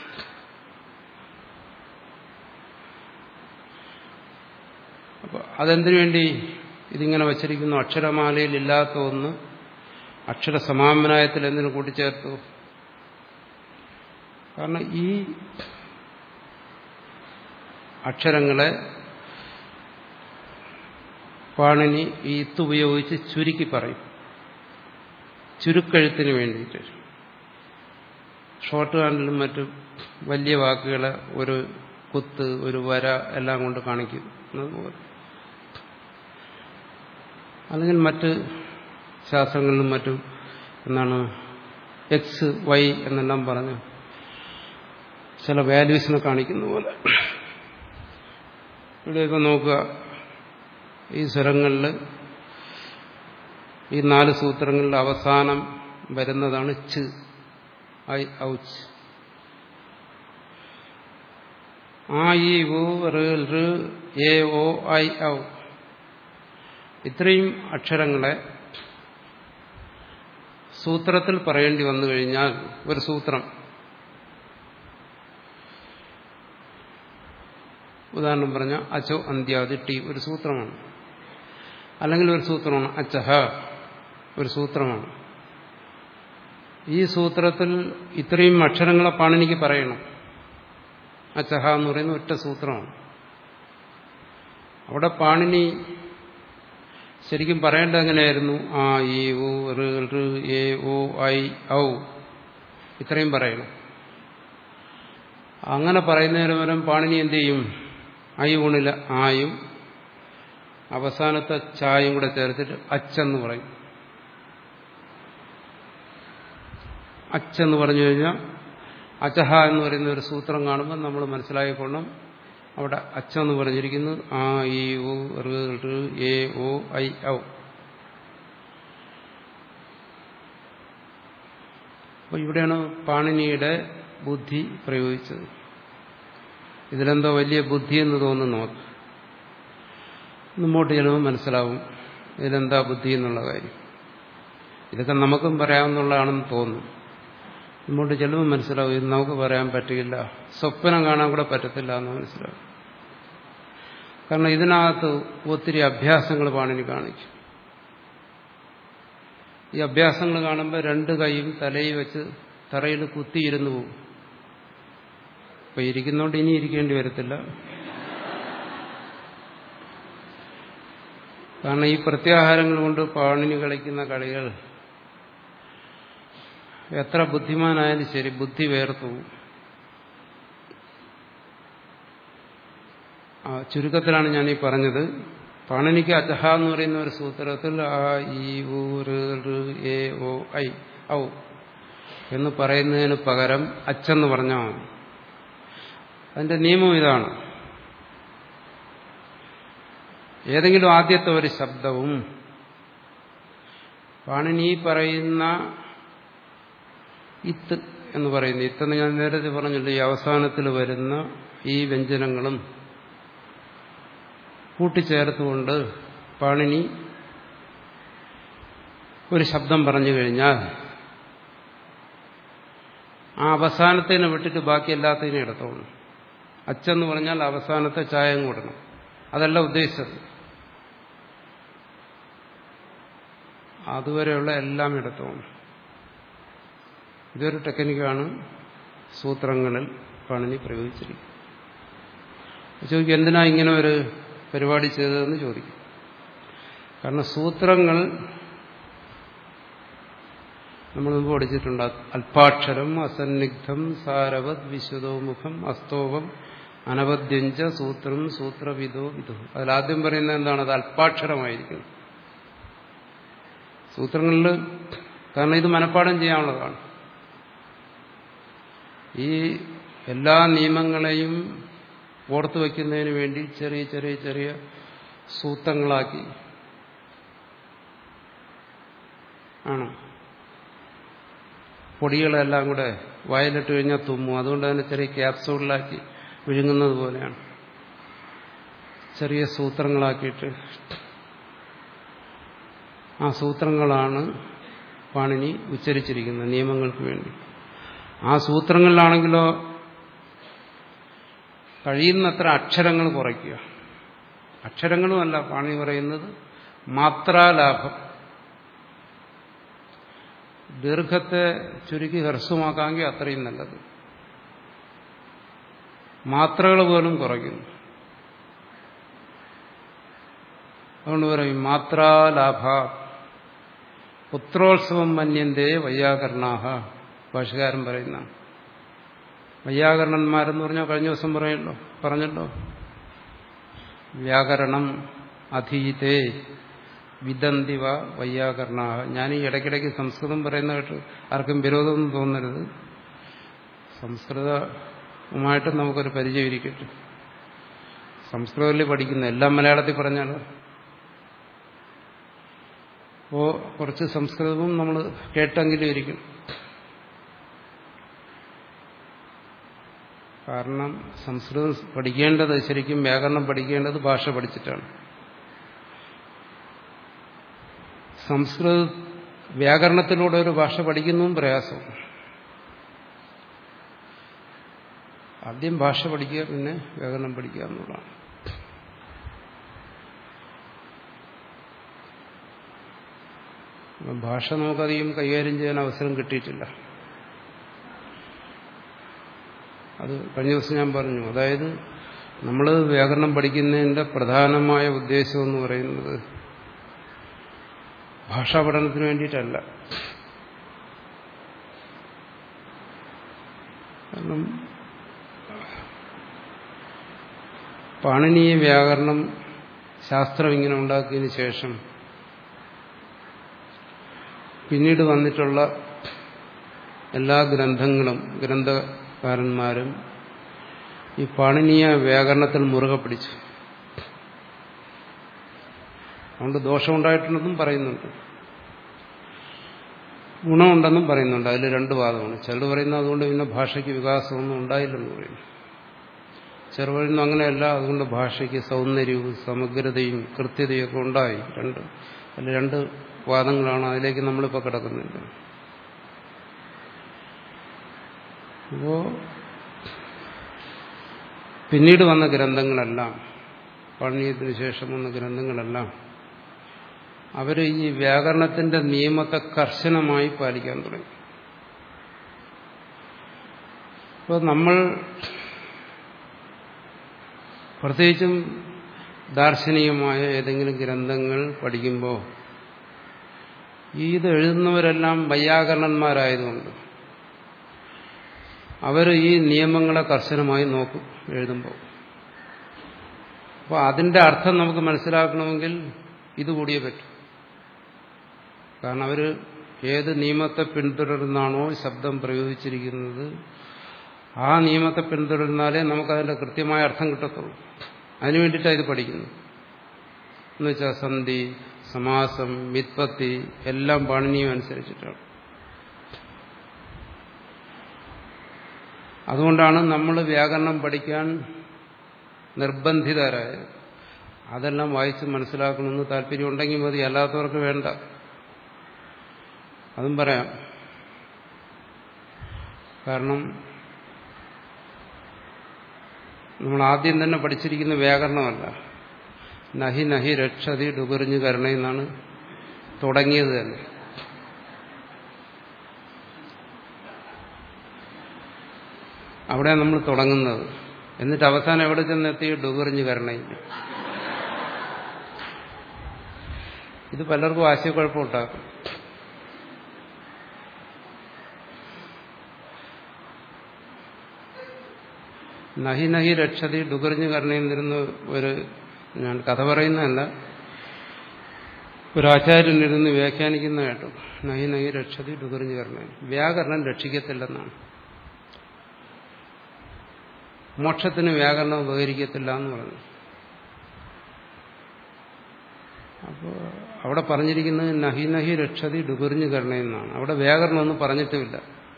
അപ്പോൾ അതെന്തിനു വേണ്ടി ഇതിങ്ങനെ വച്ചിരിക്കുന്നു അക്ഷരമാലയിൽ ഇല്ലാത്ത ഒന്ന് അക്ഷരസമാമനായത്തിൽ എന്തിനു കൂട്ടിച്ചേർത്തു കാരണം ഈ അക്ഷരങ്ങളെ പാണിനി ഈ ഇത്ത് ഉപയോഗിച്ച് ചുരുക്കി പറയും ചുരുക്കെഴുത്തിന് വേണ്ടിയിട്ട് ഷോർട്ട് ഹാൻഡിലും മറ്റും വലിയ വാക്കുകളെ ഒരു കുത്ത് ഒരു വര എല്ലാം കൊണ്ട് കാണിക്കും അതുപോലെ അല്ലെങ്കിൽ മറ്റ് ശാസ്ത്രങ്ങളിലും മറ്റും എന്താണ് എക്സ് വൈ എന്നെല്ലാം പറഞ്ഞ് ചില വാല്യൂസിനെ കാണിക്കുന്ന പോലെ ഇവിടെ ഇപ്പം നോക്കുക ഈ സ്വരങ്ങളിൽ ഈ നാല് സൂത്രങ്ങളിൽ അവസാനം വരുന്നതാണ് ച് ഐ ഔച്ച് ആ ഈ ഉ റ് ഋ എ ഓ ഐ ഔ ഇത്രയും അക്ഷരങ്ങളെ സൂത്രത്തിൽ പറയേണ്ടി വന്നു കഴിഞ്ഞാൽ ഒരു സൂത്രം ഉദാഹരണം പറഞ്ഞ അച്ചോ അന്ത്യാദി ടി ഒരു സൂത്രമാണ് അല്ലെങ്കിൽ ഒരു സൂത്രമാണ് അച്ചഹ ഒരു സൂത്രമാണ് ഈ സൂത്രത്തിൽ ഇത്രയും അക്ഷരങ്ങളെ പാണിനിക്ക് പറയണം അച്ചഹ എന്ന് പറയുന്ന ഒറ്റ സൂത്രമാണ് അവിടെ പാണിനി ശരിക്കും പറയേണ്ടത് എങ്ങനെയായിരുന്നു ആ ഈ ഉ ഋ ഋ എ ഓ ഐ ഔ ഇത്രയും പറയണം അങ്ങനെ പറയുന്നതിന് പകരം പാണിനി എന്ത് ചെയ്യും ഐ ഊണില്ല ആയും അവസാനത്തെ ചായും കൂടെ ചേർത്തിട്ട് അച്ചെന്ന് പറയും അച്ചെന്ന് പറഞ്ഞു കഴിഞ്ഞാൽ അച്ചഹ എന്ന് പറയുന്ന ഒരു സൂത്രം കാണുമ്പോൾ നമ്മൾ മനസ്സിലാക്കിക്കൊള്ളും അവിടെ അച്ചെന്ന് പറഞ്ഞിരിക്കുന്നു ആ ഈ ഉ ഋ ഋ എ ഓ ഐ ഔ അപ്പോൾ ഇവിടെയാണ് പാണിനിയുടെ ബുദ്ധി പ്രയോഗിച്ചത് ഇതിലെന്തോ വലിയ ബുദ്ധി എന്ന് തോന്നുന്നു നമുക്ക് മുമ്പോട്ട് ചെല്ലുമ്പോൾ മനസ്സിലാവും ഇതിലെന്താ ബുദ്ധി എന്നുള്ള കാര്യം ഇതൊക്കെ നമുക്കും പറയാവുന്നതാണെന്ന് തോന്നും മുമ്പോട്ട് ചെല്ലുമ്പോൾ മനസ്സിലാവും ഇത് നമുക്ക് പറയാൻ പറ്റില്ല സ്വപ്നം കാണാൻ കൂടെ പറ്റത്തില്ല എന്ന് മനസ്സിലാവും കാരണം ഇതിനകത്ത് ഒത്തിരി അഭ്യാസങ്ങൾ പാണിനി കാണിക്കും ഈ അഭ്യാസങ്ങൾ കാണുമ്പോൾ രണ്ട് കൈയും തലയിൽ വെച്ച് തറയിൽ കുത്തിയിരുന്നു പോകും ഇപ്പൊ ഇരിക്കുന്നോണ്ട് ഇനി ഇരിക്കേണ്ടി വരത്തില്ല കാരണം ഈ പ്രത്യാഹാരങ്ങൾ കൊണ്ട് പാണിനി കളിക്കുന്ന കളികൾ എത്ര ബുദ്ധിമാനായാലും ശരി ബുദ്ധി വേർത്തു ആ ചുരുക്കത്തിലാണ് ഞാൻ ഈ പറഞ്ഞത് പാണിനിക്ക് അജഹ എന്ന് പറയുന്ന ഒരു സൂത്രത്തിൽ ആ ഈ ഊ ഋ ഋ എ ഓ ഐ ഔ എന്ന് പറയുന്നതിന് പകരം അച്ചെന്ന് പറഞ്ഞാൽ മതി അതിന്റെ നിയമം ഇതാണ് ഏതെങ്കിലും ആദ്യത്തെ ഒരു ശബ്ദവും പാണിനി പറയുന്ന ഇത്ത് എന്ന് പറയുന്നു ഇത്തെന്ന് ഞാൻ നേരത്തെ പറഞ്ഞല്ലോ ഈ അവസാനത്തിൽ വരുന്ന ഈ വ്യഞ്ജനങ്ങളും കൂട്ടിച്ചേർത്തുകൊണ്ട് പാണിനി ഒരു ശബ്ദം പറഞ്ഞു കഴിഞ്ഞാൽ ആ അവസാനത്തിനെ വിട്ടിട്ട് ബാക്കി എല്ലാത്തിനും എടുത്തോളൂ അച്ചെന്ന് പറഞ്ഞാൽ അവസാനത്തെ ചായം കൂടണം അതല്ല ഉദ്ദേശിച്ചത് അതുവരെയുള്ള എല്ലാം എടുത്തോളൂ ഇതൊരു ടെക്നിക്കാണ് സൂത്രങ്ങളിൽ പാണിനി പ്രയോഗിച്ചിരിക്കുന്നത് ചോദിക്കും എന്തിനാ ഇങ്ങനെ ഒരു പരിപാടി ചെയ്തതെന്ന് ചോദിക്കും കാരണം സൂത്രങ്ങൾ നമ്മൾ മുമ്പ് പഠിച്ചിട്ടുണ്ട് അല്പാക്ഷരം അസന്നിഗ്ധം സാരവത് വിശുദോമുഖം അസ്തോകം അനവദ്യഞ്ച സൂത്രം സൂത്രവിദോ വിധോ അതിലാദ്യം പറയുന്നത് എന്താണ് അത് അല്പാക്ഷരമായിരിക്കും സൂത്രങ്ങളിൽ കാരണം ഇത് മനഃപ്പാടം ചെയ്യാനുള്ളതാണ് ഈ എല്ലാ നിയമങ്ങളെയും ഓർത്തു വയ്ക്കുന്നതിന് വേണ്ടി ചെറിയ ചെറിയ ചെറിയ സൂത്രങ്ങളാക്കി ആണ് പൊടികളെല്ലാം കൂടെ വയലിട്ട് കഴിഞ്ഞാൽ തുമ്മും അതുകൊണ്ട് തന്നെ ചെറിയ ക്യാപ്സൂളിലാക്കി വിഴുങ്ങുന്നത് പോലെയാണ് ചെറിയ സൂത്രങ്ങളാക്കിയിട്ട് ആ സൂത്രങ്ങളാണ് പാണിനി ഉച്ചരിച്ചിരിക്കുന്നത് നിയമങ്ങൾക്ക് വേണ്ടി ആ സൂത്രങ്ങളിലാണെങ്കിലോ കഴിയുന്നത്ര അക്ഷരങ്ങൾ കുറയ്ക്കുക അക്ഷരങ്ങളുമല്ല പാണി പറയുന്നത് മാത്രാലാഭം ദീർഘത്തെ ചുരുക്കി ഹ്രസ്വമാക്കാമെങ്കിൽ അത്രയും നല്ലത് മാത്രകൾ പോലും കുറയ്ക്കുന്നു അതുകൊണ്ട് പറയും മാത്രാലാഭ പുത്രോത്സവം മന്യന്റെ വയ്യാകരണാഹ ഭാഷകാരൻ പറയുന്ന വയ്യാകരണന്മാരെന്ന് പറഞ്ഞാൽ കഴിഞ്ഞ ദിവസം പറയല്ലോ പറഞ്ഞല്ലോ വ്യാകരണം അധീതേ വിദന്തിവ വയ്യാകരണ ഞാൻ ഈ ഇടയ്ക്കിടയ്ക്ക് സംസ്കൃതം പറയുന്ന കേട്ട് ആർക്കും വിരോധമൊന്നും തോന്നരുത് സംസ്കൃത ഉമായിട്ട് നമുക്കൊരു പരിചയം ഇരിക്കട്ടെ സംസ്കൃതത്തിൽ പഠിക്കുന്ന എല്ലാം മലയാളത്തിൽ പറഞ്ഞാൽ അപ്പോൾ കുറച്ച് സംസ്കൃതവും നമ്മൾ കേട്ടെങ്കിലും ഇരിക്കും കാരണം സംസ്കൃതം പഠിക്കേണ്ടത് ശരിക്കും വ്യാകരണം പഠിക്കേണ്ടത് ഭാഷ പഠിച്ചിട്ടാണ് സംസ്കൃത വ്യാകരണത്തിലൂടെ ഒരു ഭാഷ പഠിക്കുന്നതും പ്രയാസവും ആദ്യം ഭാഷ പഠിക്കുക പിന്നെ വ്യാകരണം പഠിക്കുക എന്നുള്ളതാണ് ഭാഷ നമുക്കധികം കൈകാര്യം ചെയ്യാൻ അവസരം കിട്ടിയിട്ടില്ല അത് കഴിഞ്ഞ ദിവസം ഞാൻ പറഞ്ഞു അതായത് നമ്മൾ വ്യാകരണം പഠിക്കുന്നതിൻ്റെ പ്രധാനമായ ഉദ്ദേശം എന്ന് പറയുന്നത് ഭാഷാ പഠനത്തിന് വേണ്ടിയിട്ടല്ല കാരണം പാണിനീയ വ്യാകരണം ശാസ്ത്രം ഇങ്ങനെ ഉണ്ടാക്കിയതിന് ശേഷം പിന്നീട് വന്നിട്ടുള്ള എല്ലാ ഗ്രന്ഥങ്ങളും ഗ്രന്ഥകാരന്മാരും ഈ പാണിനീയ വ്യാകരണത്തിൽ മുറുകെ പിടിച്ചു അതുകൊണ്ട് ദോഷമുണ്ടായിട്ടുണ്ടെന്നും പറയുന്നുണ്ട് ഗുണമുണ്ടെന്നും പറയുന്നുണ്ട് അതിൽ രണ്ട് വാദമാണ് ചിലർ പറയുന്നത് അതുകൊണ്ട് പിന്നെ ഭാഷയ്ക്ക് വികാസമൊന്നും ഉണ്ടായില്ലെന്ന് പറയുന്നു ചിലർ പറയുന്നു അങ്ങനെയല്ല അതുകൊണ്ട് ഭാഷയ്ക്ക് സൗന്ദര്യവും സമഗ്രതയും കൃത്യതയും ഒക്കെ ഉണ്ടായി രണ്ട് അതിൽ രണ്ട് വാദങ്ങളാണ് അതിലേക്ക് നമ്മളിപ്പോൾ കിടക്കുന്നില്ല അപ്പോ പിന്നീട് വന്ന ഗ്രന്ഥങ്ങളെല്ലാം പാണ്ഡ്യത്തിന് ശേഷം വന്ന ഗ്രന്ഥങ്ങളെല്ലാം അവർ ഈ വ്യാകരണത്തിന്റെ നിയമത്തെ കർശനമായി പാലിക്കാൻ തുടങ്ങി അപ്പോൾ നമ്മൾ പ്രത്യേകിച്ചും ദാർശനികമായ ഏതെങ്കിലും ഗ്രന്ഥങ്ങൾ പഠിക്കുമ്പോൾ ഇത് എഴുതുന്നവരെല്ലാം വൈയാകരണന്മാരായതുകൊണ്ട് അവർ ഈ നിയമങ്ങളെ കർശനമായി നോക്കും എഴുതുമ്പോൾ അപ്പോൾ അതിന്റെ അർത്ഥം നമുക്ക് മനസ്സിലാക്കണമെങ്കിൽ ഇതുകൂടിയേ പറ്റും കാരണം അവർ ഏത് നിയമത്തെ പിന്തുടർന്നാണോ ശബ്ദം പ്രയോഗിച്ചിരിക്കുന്നത് ആ നിയമത്തെ പിന്തുടർന്നാലേ നമുക്കതിന്റെ കൃത്യമായ അർത്ഥം കിട്ടത്തുള്ളൂ അതിനു വേണ്ടിയിട്ടാണ് ഇത് പഠിക്കുന്നത് എന്നുവെച്ചാൽ സന്ധി സമാസം വിത്പത്തി എല്ലാം പാണിനിയും അനുസരിച്ചിട്ടാണ് അതുകൊണ്ടാണ് നമ്മൾ വ്യാകരണം പഠിക്കാൻ നിർബന്ധിതരായത് അതെല്ലാം വായിച്ച് മനസ്സിലാക്കണമെന്ന് താല്പര്യമുണ്ടെങ്കിൽ മതി അല്ലാത്തവർക്ക് വേണ്ട അതും പറയാം കാരണം നമ്മൾ ആദ്യം തന്നെ പഠിച്ചിരിക്കുന്ന വ്യാകരണമല്ല നഹി നഹി രക്ഷതി ഡുകുറിഞ്ഞു കരണ എന്നാണ് തുടങ്ങിയത് തന്നെ അവിടെ നമ്മൾ തുടങ്ങുന്നത് എന്നിട്ട് അവസാനം എവിടെ ചെന്നെത്തി ഡുകുറിഞ്ഞു കരണയില്ല ഇത് പലർക്കും ആശയക്കുഴപ്പമുണ്ടാക്കും നഹി നഹി രക്ഷതി ഡുകറിഞ്ഞു കരണയെന്നിരുന്ന ഒരു ഞാൻ കഥ പറയുന്നതല്ല ഒരാചാര്യനിരുന്ന് വ്യാഖ്യാനിക്കുന്ന കേട്ടു നഹി നഹി രക്ഷതി ഡുകറിഞ്ഞു കരണ വ്യാകരണം രക്ഷിക്കത്തില്ലെന്നാണ് മോക്ഷത്തിന് വ്യാകരണം ഉപകരിക്കത്തില്ല എന്ന് പറഞ്ഞു അപ്പോൾ അവിടെ പറഞ്ഞിരിക്കുന്നത് നഹി നഹി രക്ഷതി ഡുകറിഞ്ഞു കരണയെന്നാണ് അവിടെ വ്യാകരണമൊന്നും പറഞ്ഞിട്ടുമില്ല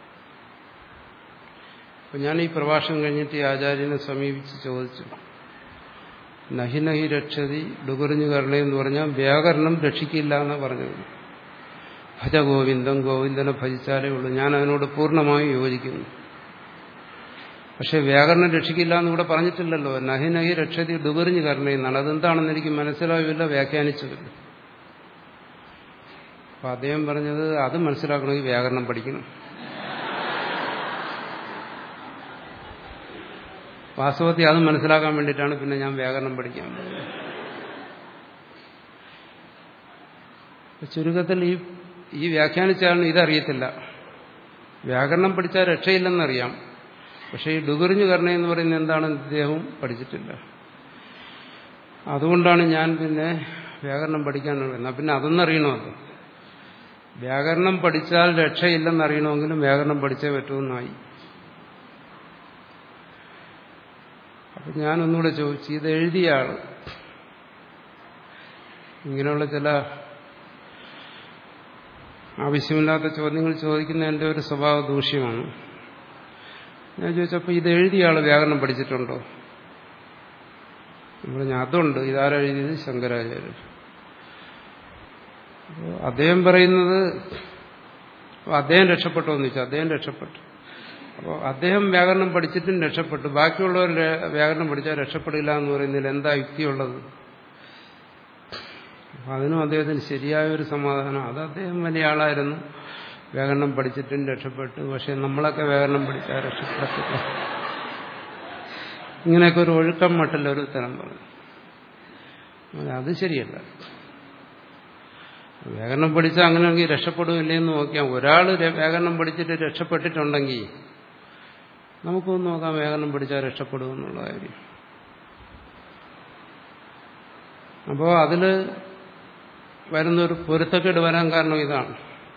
അപ്പൊ ഞാൻ ഈ പ്രഭാഷണം കഴിഞ്ഞിട്ട് ഈ ആചാര്യനെ സമീപിച്ച് ചോദിച്ചു നഹി നഹി രക്ഷതി ഡുകുറിഞ്ഞു കരണയെന്ന് പറഞ്ഞാൽ വ്യാകരണം രക്ഷിക്കില്ല എന്നാണ് പറഞ്ഞത് ഭജ ഗോവിന്ദം ഗോവിന്ദനെ ഭജിച്ചാലേ ഉള്ളൂ ഞാൻ അതിനോട് പൂർണ്ണമായും യോജിക്കുന്നു പക്ഷെ വ്യാകരണം രക്ഷിക്കില്ല എന്ന് ഇവിടെ പറഞ്ഞിട്ടില്ലല്ലോ നഹി നഹി രക്ഷതി ഡുകുറിഞ്ഞു കരണയെന്നാണ് അതെന്താണെന്ന് എനിക്ക് മനസ്സിലാവില്ല വ്യാഖ്യാനിച്ചതില്ല അപ്പൊ അദ്ദേഹം പറഞ്ഞത് അത് മനസ്സിലാക്കണമെങ്കിൽ വ്യാകരണം പഠിക്കണം വാസ്തവത്തിൽ അത് മനസ്സിലാക്കാൻ വേണ്ടിയിട്ടാണ് പിന്നെ ഞാൻ വ്യാകരണം പഠിക്കാൻ ചുരുക്കത്തിൽ ഈ ഈ വ്യാഖ്യാനിച്ചാലും ഇതറിയത്തില്ല വ്യാകരണം പഠിച്ചാൽ രക്ഷയില്ലെന്നറിയാം പക്ഷേ ഈ ഡുകുറിഞ്ഞു കരണ എന്ന് പറയുന്നത് എന്താണെന്ന് ഇദ്ദേഹവും പഠിച്ചിട്ടില്ല അതുകൊണ്ടാണ് ഞാൻ പിന്നെ വ്യാകരണം പഠിക്കാനുള്ള എന്നാൽ പിന്നെ അതൊന്നറിയണമല്ലോ വ്യാകരണം പഠിച്ചാൽ രക്ഷയില്ലെന്നറിയണമെങ്കിലും വ്യാകരണം പഠിച്ചേ പറ്റുമെന്നായി അപ്പം ഞാനൊന്നുകൂടെ ചോദിച്ചു ഇത് എഴുതിയ ആള് ഇങ്ങനെയുള്ള ചില ആവശ്യമില്ലാത്ത ചോദ്യങ്ങൾ ചോദിക്കുന്ന എൻ്റെ ഒരു സ്വഭാവ ദൂഷ്യമാണ് ഞാൻ ചോദിച്ചപ്പോൾ ഇത് എഴുതിയ ആൾ വ്യാകരണം പഠിച്ചിട്ടുണ്ടോ പറഞ്ഞു അതുണ്ട് ഇതാരെഴുതിയത് ശങ്കരാചാര്യർ അപ്പോൾ അദ്ദേഹം പറയുന്നത് അപ്പോൾ അദ്ദേഹം രക്ഷപ്പെട്ടോ എന്ന് ചോദിച്ചാൽ അദ്ദേഹം രക്ഷപ്പെട്ടു അപ്പോൾ അദ്ദേഹം വ്യാകരണം പഠിച്ചിട്ടും രക്ഷപ്പെട്ടു ബാക്കിയുള്ളവർ വ്യാകരണം പഠിച്ചാൽ രക്ഷപ്പെടില്ല എന്ന് പറയുന്നതിൽ എന്താ യുക്തിയുള്ളത് അപ്പം അതിനും അദ്ദേഹത്തിന് ശരിയായ ഒരു സമാധാനം അത് അദ്ദേഹം വലിയ ആളായിരുന്നു വ്യാകരണം പഠിച്ചിട്ടും രക്ഷപ്പെട്ടു പക്ഷെ നമ്മളൊക്കെ വ്യാകരണം പഠിച്ചാൽ രക്ഷപ്പെടത്തില്ല ഇങ്ങനെയൊക്കെ ഒരു ഒഴുക്കം മട്ടില്ല ഒരു ഉത്തരം പറഞ്ഞു അത് ശരിയല്ല വ്യാകരണം പഠിച്ചാൽ അങ്ങനെയെങ്കിൽ രക്ഷപ്പെടുമില്ലെന്ന് നോക്കിയാൽ ഒരാൾ വ്യാകരണം പഠിച്ചിട്ട് രക്ഷപ്പെട്ടിട്ടുണ്ടെങ്കിൽ നമുക്കൊന്ന് നോക്കാം വ്യാകരണം പഠിച്ചാൽ രക്ഷപ്പെടുമെന്നുള്ള കാര്യം അപ്പോൾ അതിൽ വരുന്നൊരു പൊരുത്തക്കേട് വരാൻ കാരണം ഇതാണ്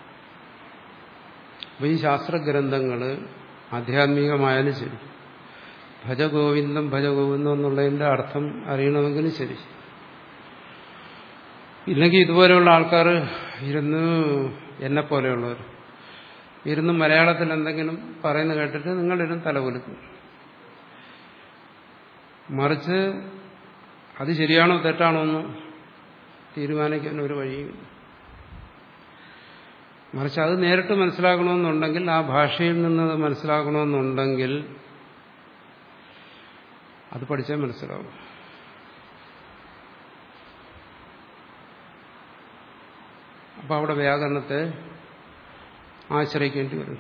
അപ്പോൾ ഈ ശാസ്ത്രഗ്രന്ഥങ്ങൾ ആധ്യാത്മികമായാലും ശരി ഭജഗോവിന്ദം ഭജഗോവിന്ദം എന്നുള്ളതിൻ്റെ അർത്ഥം അറിയണമെങ്കിലും ശരി ഇല്ലെങ്കിൽ ഇതുപോലെയുള്ള ആൾക്കാർ ഇരുന്ന് എന്നെ പോലെയുള്ളവർ ഇരുന്ന് മലയാളത്തിൽ എന്തെങ്കിലും പറയുന്നത് കേട്ടിട്ട് നിങ്ങളിരുന്ന് തലകൊലുക്കും മറിച്ച് അത് ശരിയാണോ തെറ്റാണോ എന്ന് തീരുമാനിക്കാൻ ഒരു വഴിയും മറിച്ച് അത് നേരിട്ട് മനസ്സിലാക്കണമെന്നുണ്ടെങ്കിൽ ആ ഭാഷയിൽ നിന്നത് മനസ്സിലാക്കണമെന്നുണ്ടെങ്കിൽ അത് പഠിച്ചാൽ മനസ്സിലാവും അപ്പോൾ അവിടെ വ്യാകരണത്തെ ആശ്രയിക്കേണ്ടി വരും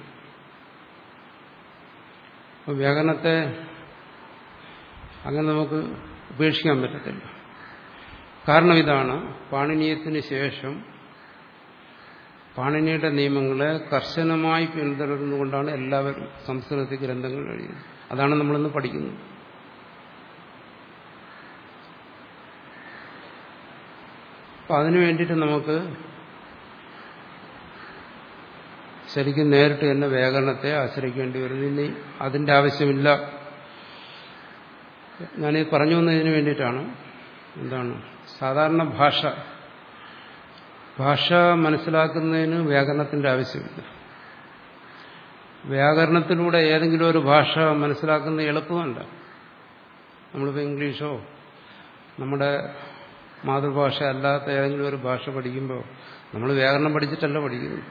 അപ്പോൾ വ്യാകരണത്തെ അങ്ങനെ നമുക്ക് ഉപേക്ഷിക്കാൻ പറ്റത്തില്ല കാരണം ഇതാണ് പാണിനീയത്തിന് ശേഷം പാണിനിയുടെ നിയമങ്ങളെ കർശനമായി പിന്തുടർന്നുകൊണ്ടാണ് എല്ലാവരും സംസ്കൃത ഗ്രന്ഥങ്ങൾ എഴുതുന്നത് അതാണ് നമ്മളിന്ന് പഠിക്കുന്നത് അപ്പം അതിനു വേണ്ടിയിട്ട് നമുക്ക് ശരിക്കും നേരിട്ട് തന്നെ വ്യാകരണത്തെ ആശ്രയിക്കേണ്ടി വരും ഇനി അതിൻ്റെ ആവശ്യമില്ല ഞാനീ പറഞ്ഞു വന്നതിന് വേണ്ടിയിട്ടാണ് എന്താണ് സാധാരണ ഭാഷ ഭാഷ മനസ്സിലാക്കുന്നതിന് വ്യാകരണത്തിന്റെ ആവശ്യമില്ല വ്യാകരണത്തിലൂടെ ഏതെങ്കിലും ഒരു ഭാഷ മനസ്സിലാക്കുന്ന എളുപ്പമല്ല നമ്മളിപ്പോൾ ഇംഗ്ലീഷോ നമ്മുടെ മാതൃഭാഷ അല്ലാത്ത ഏതെങ്കിലും ഒരു ഭാഷ പഠിക്കുമ്പോൾ നമ്മൾ വ്യാകരണം പഠിച്ചിട്ടല്ല പഠിക്കുന്നത്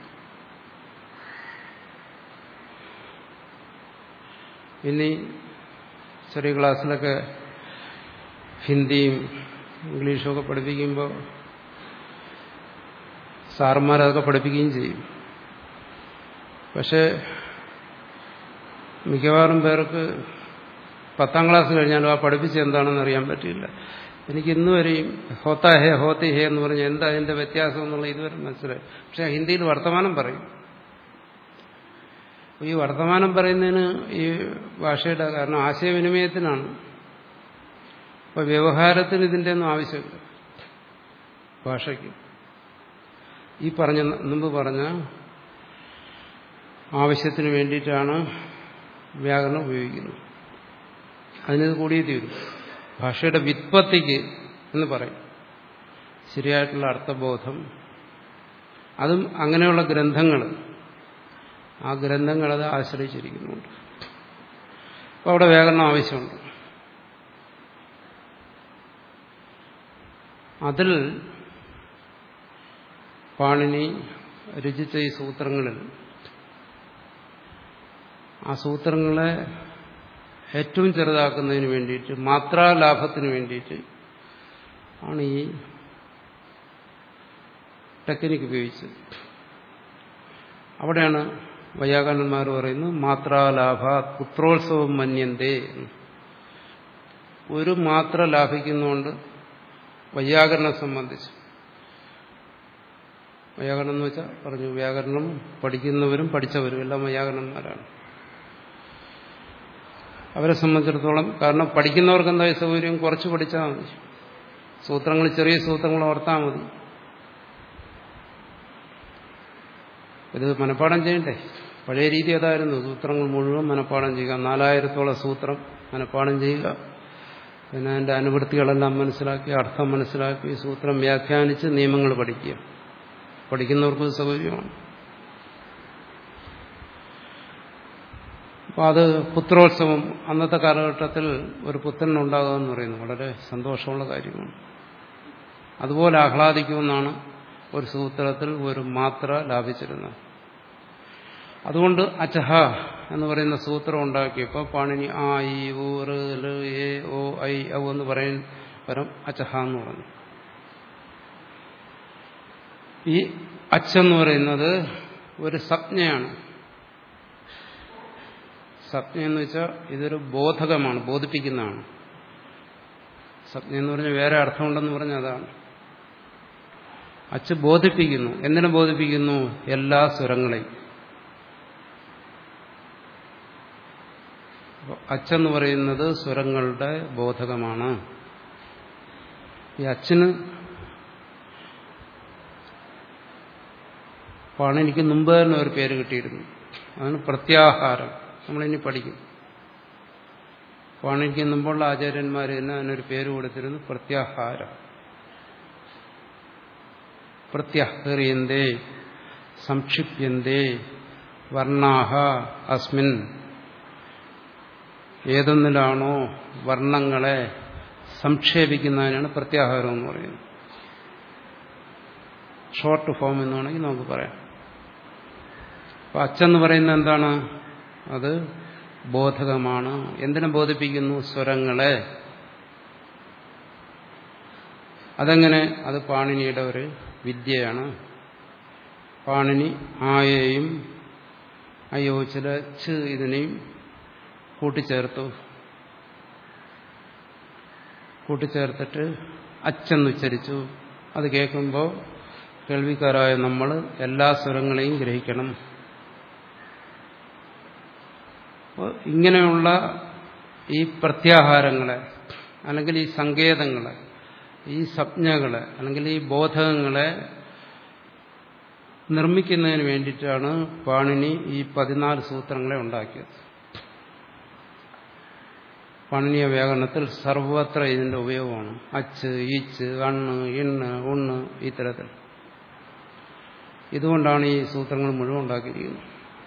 ഇനി ചെറിയ ക്ലാസ്സിലൊക്കെ ഹിന്ദിയും ഇംഗ്ലീഷും ഒക്കെ പഠിപ്പിക്കുമ്പോൾ സാറന്മാരതൊക്കെ പഠിപ്പിക്കുകയും ചെയ്യും പക്ഷേ മിക്കവാറും പേർക്ക് പത്താം ക്ലാസ് കഴിഞ്ഞാലും ആ പഠിപ്പിച്ച് എന്താണെന്ന് അറിയാൻ പറ്റില്ല എനിക്ക് ഇന്ന് വരെയും ഹോത്ത ഹേ ഹോത്തി ഹേ എന്ന് പറഞ്ഞാൽ എന്താ അതിന്റെ വ്യത്യാസം എന്നുള്ള ഇതുവരെ മനസ്സിലായി പക്ഷെ ഹിന്ദിയിൽ വർത്തമാനം പറയും ഈ വർത്തമാനം പറയുന്നതിന് ഈ ഭാഷയുടെ കാരണം ആശയവിനിമയത്തിനാണ് അപ്പൊ വ്യവഹാരത്തിന് ഇതിന്റെ ഒന്നും ആവശ്യമില്ല ഭാഷയ്ക്ക് ഈ പറഞ്ഞ മുമ്പ് പറഞ്ഞ ആവശ്യത്തിന് വേണ്ടിയിട്ടാണ് വ്യാകരണം ഉപയോഗിക്കുന്നത് അതിനത് കൂടിയേ തീരും ഭാഷയുടെ വിത്പത്തിക്ക് എന്ന് പറയും ശരിയായിട്ടുള്ള അർത്ഥബോധം അതും അങ്ങനെയുള്ള ഗ്രന്ഥങ്ങൾ ആ ഗ്രന്ഥങ്ങൾ അത് ആശ്രയിച്ചിരിക്കുന്നുണ്ട് അപ്പോൾ അവിടെ വ്യാകരണം ആവശ്യമുണ്ട് അതിൽ പാണിനി രചിച്ച ഈ സൂത്രങ്ങളിൽ ആ സൂത്രങ്ങളെ ഏറ്റവും ചെറുതാക്കുന്നതിന് വേണ്ടിയിട്ട് മാത്രാലാഭത്തിന് വേണ്ടിയിട്ട് ആണ് ഈ ടെക്നിക്ക് ഉപയോഗിച്ചത് അവിടെയാണ് വൈയാകരണന്മാർ പറയുന്നത് മാത്രാലാഭ പുത്രോത്സവം മന്യന്തേ ഒരു മാത്ര ലാഭിക്കുന്നുകൊണ്ട് വൈയാകരണം സംബന്ധിച്ച് വൈയാകരണം എന്ന് വെച്ചാൽ പറഞ്ഞു വ്യാകരണം പഠിക്കുന്നവരും പഠിച്ചവരും എല്ലാം വൈയാകരണന്മാരാണ് അവരെ സംബന്ധിച്ചിടത്തോളം കാരണം പഠിക്കുന്നവർക്ക് എന്താ സൗകര്യം കുറച്ച് പഠിച്ചാൽ മതി സൂത്രങ്ങൾ ചെറിയ സൂത്രങ്ങൾ ഓർത്താൽ മതി ഇത് മനഃപ്പാഠം ചെയ്യണ്ടേ പഴയ രീതി അതായിരുന്നു സൂത്രങ്ങൾ മുഴുവൻ മനഃപ്പാഠം ചെയ്യുക നാലായിരത്തോളം സൂത്രം മനഃപ്പാഠം ചെയ്യുക പിന്നെ അതിൻ്റെ അനുവൃത്തികളെല്ലാം മനസ്സിലാക്കി അർത്ഥം മനസ്സിലാക്കി സൂത്രം വ്യാഖ്യാനിച്ച് നിയമങ്ങൾ പഠിക്കുക പഠിക്കുന്നവർക്ക് സൗകര്യമാണ് അപ്പോൾ അത് പുത്രോത്സവം അന്നത്തെ കാലഘട്ടത്തിൽ ഒരു പുത്രൻ ഉണ്ടാകുമെന്ന് പറയുന്നു വളരെ സന്തോഷമുള്ള കാര്യമാണ് അതുപോലെ ആഹ്ലാദിക്കുമെന്നാണ് ഒരു സൂത്രത്തിൽ ഒരു മാത്ര ലാഭിച്ചിരുന്നത് അതുകൊണ്ട് അച്ചഹ എന്ന് പറയുന്ന സൂത്രം ഉണ്ടാക്കിയപ്പോൾ പാണിനി ആ ഇ ഊ റ് ല് എ ഓ ഐ ഔ എന്ന് പറയും പരം അച്ചഹ എന്ന് പറഞ്ഞു ഈ അച്ചെന്ന് പറയുന്നത് ഒരു സംജ്ഞയാണ് സംജ്ഞ എന്ന് വെച്ചാൽ ഇതൊരു ബോധകമാണ് ബോധിപ്പിക്കുന്നതാണ് സംജ്ഞ എന്ന് പറഞ്ഞാൽ വേറെ അർത്ഥമുണ്ടെന്ന് പറഞ്ഞാൽ അതാണ് അച്ച് ബോധിപ്പിക്കുന്നു എന്തിനെ ബോധിപ്പിക്കുന്നു എല്ലാ സ്വരങ്ങളെയും അച്ചെന്ന് പറയുന്നത് സ്വരങ്ങളുടെ ബോധകമാണ് ഈ അച്ഛന് പാണിനിക്ക് മുമ്പ് തന്നെ ഒരു പേര് കിട്ടിയിരുന്നു അതാണ് പ്രത്യാഹാരം നമ്മളിനി പഠിക്കും പാണിനിക്ക് മുമ്പുള്ള ആചാര്യന്മാർ തന്നെ അതിനൊരു പേര് കൊടുത്തിരുന്നു പ്രത്യാഹാരം പ്രത്യഹ്രിയന്തേ സംക്ഷിപ്യന്തേ വർണ്ണാഹ അസ്മിൻ ഏതൊന്നിലാണോ വർണ്ണങ്ങളെ സംക്ഷേപിക്കുന്നതിനാണ് പ്രത്യാഹാരം എന്ന് പറയുന്നത് ഷോർട്ട് ഫോം എന്ന് വേണമെങ്കിൽ നമുക്ക് പറയാം അപ്പൊ അച്ഛന്ന് പറയുന്നത് എന്താണ് അത് ബോധകമാണ് എന്തിനെ ബോധിപ്പിക്കുന്നു സ്വരങ്ങളെ അതെങ്ങനെ അത് പാണിനിയുടെ ഒരു വിദ്യയാണ് പാണിനി ആയെയും അയ്യോ ചില ച് ഇതിനെയും കൂട്ടിച്ചേർത്തു കൂട്ടിച്ചേർത്തിട്ട് അച്ചെന്നുച്ചരിച്ചു അത് കേൾക്കുമ്പോൾ കേൾവിക്കാരായ നമ്മൾ എല്ലാ സ്വരങ്ങളെയും ഗ്രഹിക്കണം ഇങ്ങനെയുള്ള ഈ പ്രത്യാഹാരങ്ങളെ അല്ലെങ്കിൽ ഈ സങ്കേതങ്ങളെ ഈ സംജ്ഞകളെ അല്ലെങ്കിൽ ഈ ബോധകങ്ങളെ നിർമ്മിക്കുന്നതിന് വേണ്ടിയിട്ടാണ് പാണിനി ഈ പതിനാല് സൂത്രങ്ങളെ ഉണ്ടാക്കിയത് പാണിനീയ വ്യാകരണത്തിൽ സർവത്ര ഇതിന്റെ ഉപയോഗമാണ് അച്ച് ഈച്ച് അണ്ണ് ഇണ്ണ് ഉണ്ണ് ഇത്തരത്തിൽ ഇതുകൊണ്ടാണ് ഈ സൂത്രങ്ങൾ മുഴുവൻ ഉണ്ടാക്കിയിരിക്കുന്നത്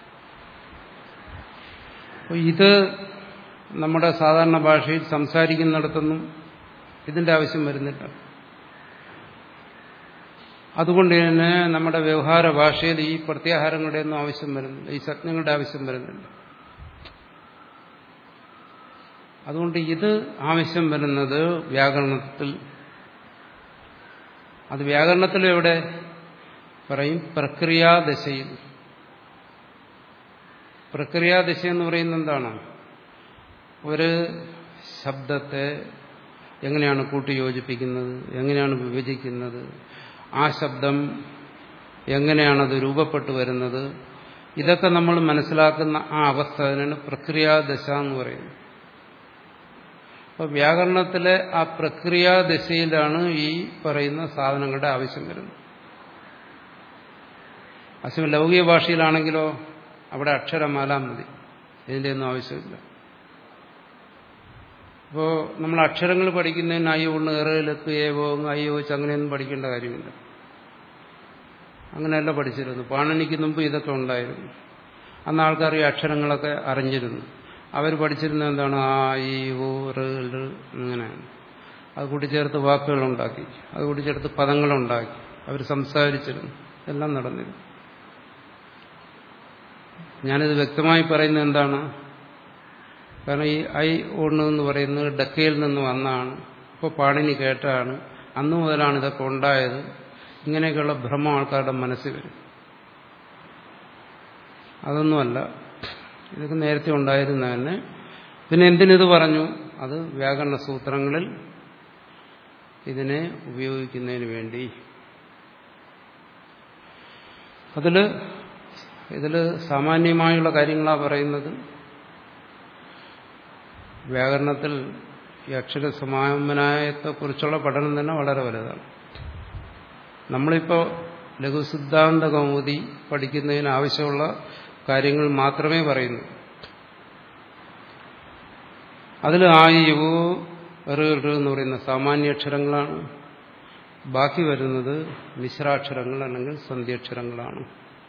അപ്പോൾ ഇത് നമ്മുടെ സാധാരണ ഭാഷയിൽ സംസാരിക്കുന്നിടത്തൊന്നും ഇതിന്റെ ആവശ്യം വരുന്നില്ല അതുകൊണ്ട് തന്നെ നമ്മുടെ വ്യവഹാര ഭാഷയിൽ ഈ പ്രത്യാഹാരങ്ങളുടെ ഒന്നും ആവശ്യം വരുന്നില്ല ഈ സജ്ഞങ്ങളുടെ ആവശ്യം വരുന്നില്ല അതുകൊണ്ട് ഇത് ആവശ്യം വരുന്നത് വ്യാകരണത്തിൽ അത് വ്യാകരണത്തിൽ എവിടെ പറയും പ്രക്രിയാദശയിൽ പ്രക്രിയാദശ എന്ന് പറയുന്നത് എന്താണ് ഒരു ശബ്ദത്തെ എങ്ങനെയാണ് കൂട്ടിയോജിപ്പിക്കുന്നത് എങ്ങനെയാണ് വിഭജിക്കുന്നത് ആ ശബ്ദം എങ്ങനെയാണത് രൂപപ്പെട്ടു വരുന്നത് ഇതൊക്കെ നമ്മൾ മനസ്സിലാക്കുന്ന ആ അവസ്ഥ അതിനാണ് പ്രക്രിയാദശ എന്ന് പറയുന്നത് അപ്പോൾ വ്യാകരണത്തിലെ ആ പ്രക്രിയാദശയിലാണ് ഈ പറയുന്ന സാധനങ്ങളുടെ ആവശ്യം വരുന്നത് അശ്വ ലൗകിക ഭാഷയിലാണെങ്കിലോ അവിടെ അക്ഷരമാല മതി ഇതിൻ്റെ ഒന്നും ആവശ്യമില്ല അപ്പോൾ നമ്മൾ അക്ഷരങ്ങൾ പഠിക്കുന്നതിന് അയ്യോ ഒന്ന് ഏറെയിലെക്ക് ഏവോ അയ്യോ അങ്ങനെയൊന്നും പഠിക്കേണ്ട കാര്യമില്ല അങ്ങനെയല്ല പഠിച്ചിരുന്നു പാണനിക്ക് മുമ്പ് ഇതൊക്കെ ഉണ്ടായിരുന്നു അന്ന് ആൾക്കാർ ഈ അക്ഷരങ്ങളൊക്കെ അറിഞ്ഞിരുന്നു അവർ പഠിച്ചിരുന്ന എന്താണ് ആ ഈ ഓ റ് അങ്ങനെയാണ് അത് കൂട്ടിച്ചേർത്ത് വാക്കുകളുണ്ടാക്കി അത് കൂട്ടിച്ചേർത്ത് പദങ്ങളുണ്ടാക്കി അവർ സംസാരിച്ചിരുന്നു എല്ലാം നടന്നിരുന്നു ഞാനിത് വ്യക്തമായി പറയുന്നത് എന്താണ് കാരണം ഈ ഐ ഒന്ന് എന്ന് പറയുന്നത് ഡക്കയിൽ നിന്ന് വന്നാണ് അപ്പോൾ പാണിനി കേട്ടാണ് അന്നു മുതലാണ് ഇതൊക്കെ ഉണ്ടായത് ഇങ്ങനെയൊക്കെയുള്ള ഭ്രമം ആൾക്കാരുടെ മനസ്സിൽ വരും അതൊന്നുമല്ല ഇതൊക്കെ നേരത്തെ ഉണ്ടായിരുന്ന തന്നെ പിന്നെ എന്തിനിത് പറഞ്ഞു അത് വ്യാകരണ സൂത്രങ്ങളിൽ ഇതിനെ ഉപയോഗിക്കുന്നതിന് വേണ്ടി അതിൽ ഇതിൽ സാമാന്യമായുള്ള കാര്യങ്ങളാണ് പറയുന്നത് വ്യാകരണത്തിൽ ഈ അക്ഷര സമാപനായത്തെക്കുറിച്ചുള്ള പഠനം തന്നെ വളരെ വലുതാണ് നമ്മളിപ്പോൾ ലഘുസിദ്ധാന്ത കൗമുദി പഠിക്കുന്നതിന് ആവശ്യമുള്ള കാര്യങ്ങൾ മാത്രമേ പറയുന്നു അതിൽ ആയുവോ ഋ ഋ എന്ന് പറയുന്ന സാമാന്യാക്ഷരങ്ങളാണ് ബാക്കി വരുന്നത് മിശ്രാക്ഷരങ്ങൾ അല്ലെങ്കിൽ സന്ധ്യാക്ഷരങ്ങളാണ്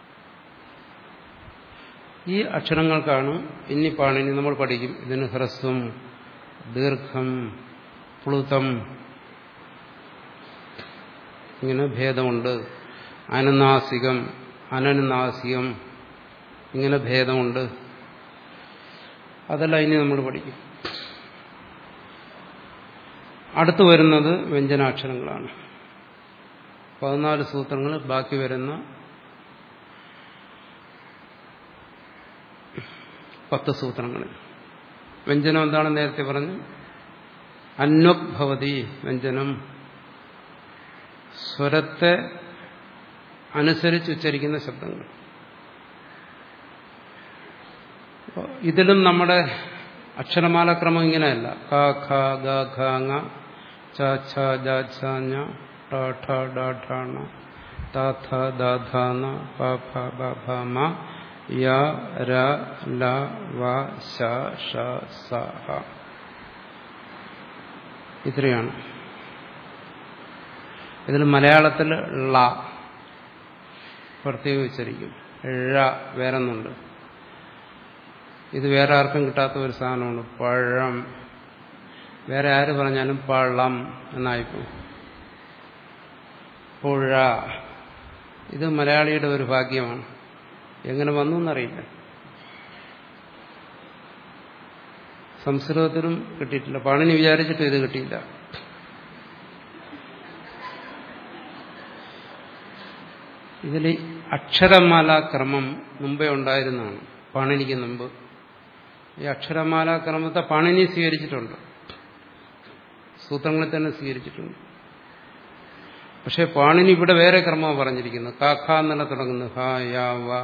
ഈ അക്ഷരങ്ങൾക്കാണ് ഇനി പാണിനി നമ്മൾ പഠിക്കും ഇതിന് ഹ്രസ്വം ദീർഘം പ്ലുതം ഇങ്ങനെ ഭേദമുണ്ട് അനനാസികം അനനുനാസികം ഇങ്ങനെ ഭേദമുണ്ട് അതെല്ലാം ഇനി നമ്മൾ പഠിക്കും അടുത്തു വരുന്നത് വ്യഞ്ജനാക്ഷരങ്ങളാണ് പതിനാല് സൂത്രങ്ങൾ ബാക്കി വരുന്ന പത്ത് സൂത്രങ്ങളിൽ വ്യഞ്ജനം എന്താണെന്ന് നേരത്തെ പറഞ്ഞു അന്വഭവതി വ്യഞ്ജനം സ്വരത്തെ അനുസരിച്ച് ഉച്ചരിക്കുന്ന ശബ്ദങ്ങൾ ഇതിലും നമ്മുടെ അക്ഷരമാലക്രമം ഇങ്ങനെയല്ല ക ഖ ഗ ഘ ങ ച ഛ ജ ഛ ഞ ട ഠ ഡ ഠ ണ ത ഥ ദ ധ ന പ ഫ ബ ഭ മ യ ര ല വ ശ ഷ സ ഹ ഇത്രയാണ് ഇതിൽ മലയാളത്തിൽ ള പ്രത്യേകം ഉച്ചരിക്കും ഴ വേറൊന്നുണ്ട് ഇത് വേറെ ആർക്കും കിട്ടാത്ത ഒരു സാധനമാണ് പഴം വേറെ ആര് പറഞ്ഞാലും പള്ളം എന്നായിപ്പോ പുഴ ഇത് മലയാളിയുടെ ഒരു ഭാഗ്യമാണ് എങ്ങനെ വന്നു എന്നറിയില്ല സംസ്കൃതത്തിലും കിട്ടിയിട്ടില്ല പാണിനി വിചാരിച്ചിട്ട് ഇത് കിട്ടിയില്ല ഇതിൽ അക്ഷരമാല ക്രമം മുമ്പേ ഉണ്ടായിരുന്നതാണ് പാണിനിക്ക് മുമ്പ് ഈ അക്ഷരമാല ക്രമത്തെ പാണിനി സ്വീകരിച്ചിട്ടുണ്ട് സൂത്രങ്ങളിൽ തന്നെ സ്വീകരിച്ചിട്ടുണ്ട് പക്ഷെ പാണിനി ഇവിടെ വേറെ ക്രമമാണ് പറഞ്ഞിരിക്കുന്നത് കാഖ എന്നല്ല തുടങ്ങുന്നു ഹ യാ വ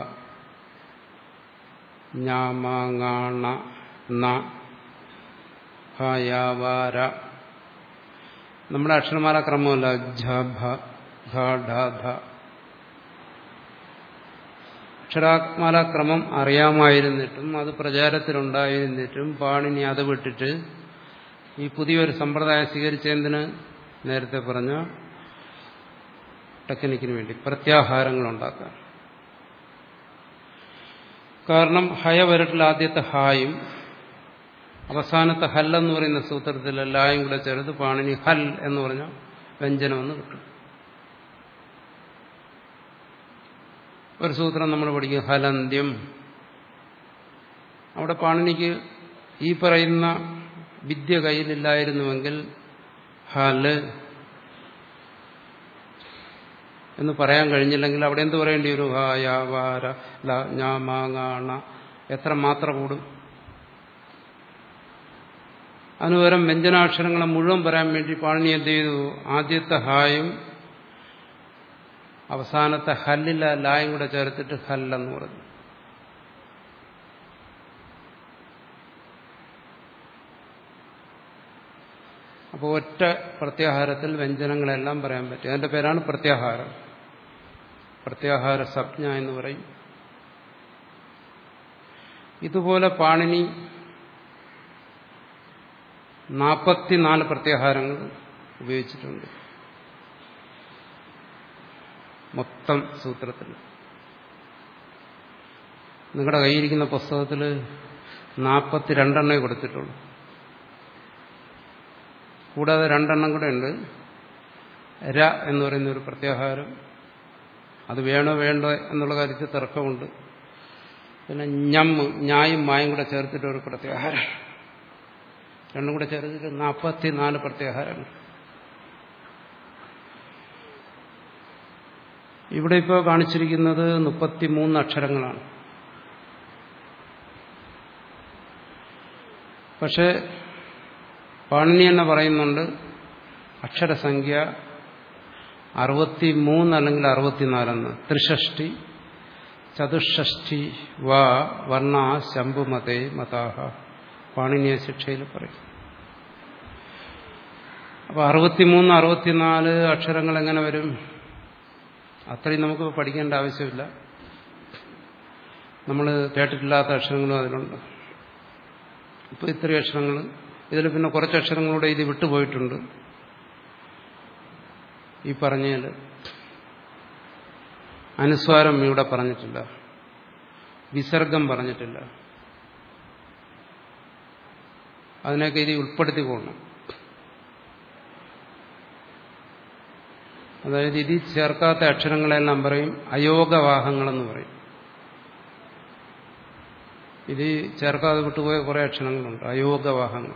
ഞാമ ന ഹ യാ വ ര നമ്മുടെ അക്ഷരമാല ക്രമമല്ല ഝ ഭ ഘ ഢ ധ അക്ഷരാത്മാല ക്രമം അറിയാമായിരുന്നിട്ടും അത് പ്രചാരത്തിലുണ്ടായിരുന്നിട്ടും പാണിനി അത് വിട്ടിട്ട് ഈ പുതിയൊരു സമ്പ്രദായം സ്വീകരിച്ചതിന് നേരത്തെ പറഞ്ഞ ടെക്നിക്കിന് വേണ്ടി പ്രത്യാഹാരങ്ങൾ ഉണ്ടാക്കാൻ കാരണം ഹയ വരട്ടിൽ ആദ്യത്തെ ഹായും അവസാനത്തെ ഹൽ എന്ന് പറയുന്ന സൂത്രത്തിൽ ലായും കൂടെ ചേർത്ത് പാണിനി ഹൽ എന്ന് പറഞ്ഞ വ്യഞ്ജനമെന്ന് കിട്ടും ഒരു സൂത്രം നമ്മൾ പഠിക്കും ഹലന്ത്യം അവിടെ പാണിനിക്ക് ഈ പറയുന്ന വിദ്യ കയ്യിലില്ലായിരുന്നുവെങ്കിൽ ഹല് എന്ന് പറയാൻ കഴിഞ്ഞില്ലെങ്കിൽ അവിടെ എന്ത് പറയേണ്ടി വരും ഹ യാ വാര ല ഞാ മാങ്ങാണ എത്ര മാത്ര കൂടും അതിനുപകരം വ്യഞ്ജനാക്ഷരങ്ങളെ മുഴുവൻ പറയാൻ വേണ്ടി പാണിനി എന്ത് ചെയ്തു ആദ്യത്തെ ഹായും അവസാനത്തെ ഹല്ലില്ല ലായും കൂടെ ചേർത്തിട്ട് ഹല്ലെന്ന് പറഞ്ഞു അപ്പോൾ ഒറ്റ പ്രത്യാഹാരത്തിൽ വ്യഞ്ജനങ്ങളെല്ലാം പറയാൻ പറ്റും അതിന്റെ പേരാണ് പ്രത്യാഹാരം പ്രത്യാഹാര സംജ്ഞ എന്ന് പറയും ഇതുപോലെ പാണിനി നാൽപ്പത്തിനാല് പ്രത്യാഹാരങ്ങൾ ഉപയോഗിച്ചിട്ടുണ്ട് മൊത്തം സൂത്രത്തിൽ നിങ്ങളുടെ കയ്യിരിക്കുന്ന പുസ്തകത്തിൽ നാൽപ്പത്തിരണ്ടെണ്ണേ കൊടുത്തിട്ടുള്ളൂ കൂടാതെ രണ്ടെണ്ണം കൂടെ ഉണ്ട് ര എന്ന് പറയുന്ന ഒരു പ്രത്യാഹാരം അത് വേണോ വേണ്ടോ എന്നുള്ള കാര്യത്തിൽ തർക്കമുണ്ട് പിന്നെ ഞമ്മ് ഞായും മായും കൂടെ ചേർത്തിട്ട് ഒരു പ്രത്യാഹാരം രണ്ടും കൂടെ ചേർത്തിട്ട് നാൽപ്പത്തിനാല് പ്രത്യാഹാരങ്ങൾ ഇവിടെ ഇപ്പോൾ കാണിച്ചിരിക്കുന്നത് മുപ്പത്തിമൂന്ന് അക്ഷരങ്ങളാണ് പക്ഷെ പാണിനി എന്ന് പറയുന്നുണ്ട് അക്ഷരസംഖ്യ അറുപത്തി മൂന്ന് അല്ലെങ്കിൽ അറുപത്തിനാലെന്ന് ത്രിഷഷ്ടി ചതുഷ്ഷഷ്ടി വാ വർണ്ണ ശംഭുമതേ മതാഹ പാണിനിയ ശിക്ഷയിൽ പറയും അപ്പൊ അറുപത്തിമൂന്ന് അറുപത്തിനാല് അക്ഷരങ്ങൾ എങ്ങനെ വരും അത്രയും നമുക്ക് പഠിക്കേണ്ട ആവശ്യമില്ല നമ്മൾ കേട്ടിട്ടില്ലാത്ത അക്ഷരങ്ങളും അതിലുണ്ട് ഇപ്പോൾ ഇത്രയും അക്ഷരങ്ങൾ ഇതിൽ പിന്നെ കുറച്ച് അക്ഷരങ്ങളുടെ ഇത് വിട്ടുപോയിട്ടുണ്ട് ഈ പറഞ്ഞതിൽ അനുസ്വാരം ഇവിടെ പറഞ്ഞിട്ടില്ല വിസർഗം പറഞ്ഞിട്ടില്ല അതിനൊക്കെ ഇത് ഉൾപ്പെടുത്തി പോകണം അതായത് ഇതിൽ ചേർക്കാത്ത അക്ഷരങ്ങളെല്ലാം പറയും അയോഗവാഹങ്ങളെന്ന് പറയും ഇത് ചേർക്കാതെ വിട്ടുപോയ കുറെ അക്ഷരങ്ങളുണ്ട് അയോഗവാഹങ്ങൾ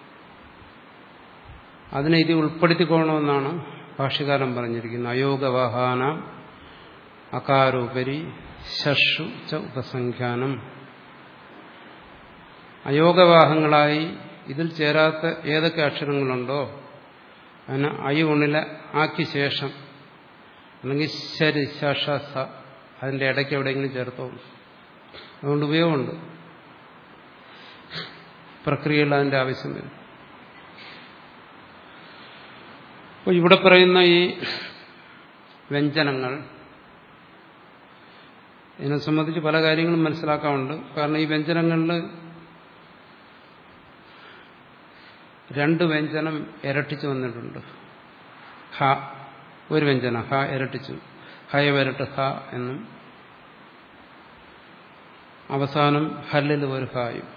അതിനെ ഇത് ഉൾപ്പെടുത്തിക്കൊള്ളണമെന്നാണ് ഭാഷ്യകാലം പറഞ്ഞിരിക്കുന്നത് അയോഗവാഹാന അകാരോപരി ശഷു ച ഉപസംഖ്യാനം അയോഗവാഹങ്ങളായി ഇതിൽ ചേരാത്ത ഏതൊക്കെ അക്ഷരങ്ങളുണ്ടോ അതിന് അയ ഉണ്ണിലെ ആക്കി ശേഷം അല്ലെങ്കിൽ ശരി ശഷ സ അതിന്റെ ഇടയ്ക്ക് എവിടെയെങ്കിലും ചേർത്തോ അതുകൊണ്ട് ഉപയോഗമുണ്ട് പ്രക്രിയയിൽ അതിന്റെ ആവശ്യം വരും അപ്പോൾ ഇവിടെ പറയുന്ന ഈ വ്യഞ്ജനങ്ങൾ ഇതിനെ സംബന്ധിച്ച് പല കാര്യങ്ങളും മനസ്സിലാക്കാറുണ്ട് കാരണം ഈ വ്യഞ്ജനങ്ങളിൽ രണ്ട് വ്യഞ്ജനം ഇരട്ടിച്ചു വന്നിട്ടുണ്ട് ഹ ഒരു വ്യഞ്ജനം ഹ ഇരട്ടിച്ചു ഹയ വരട്ട് ഹ എന്നും അവസാനം ഹല്ലിൽ ഒരു ഹായും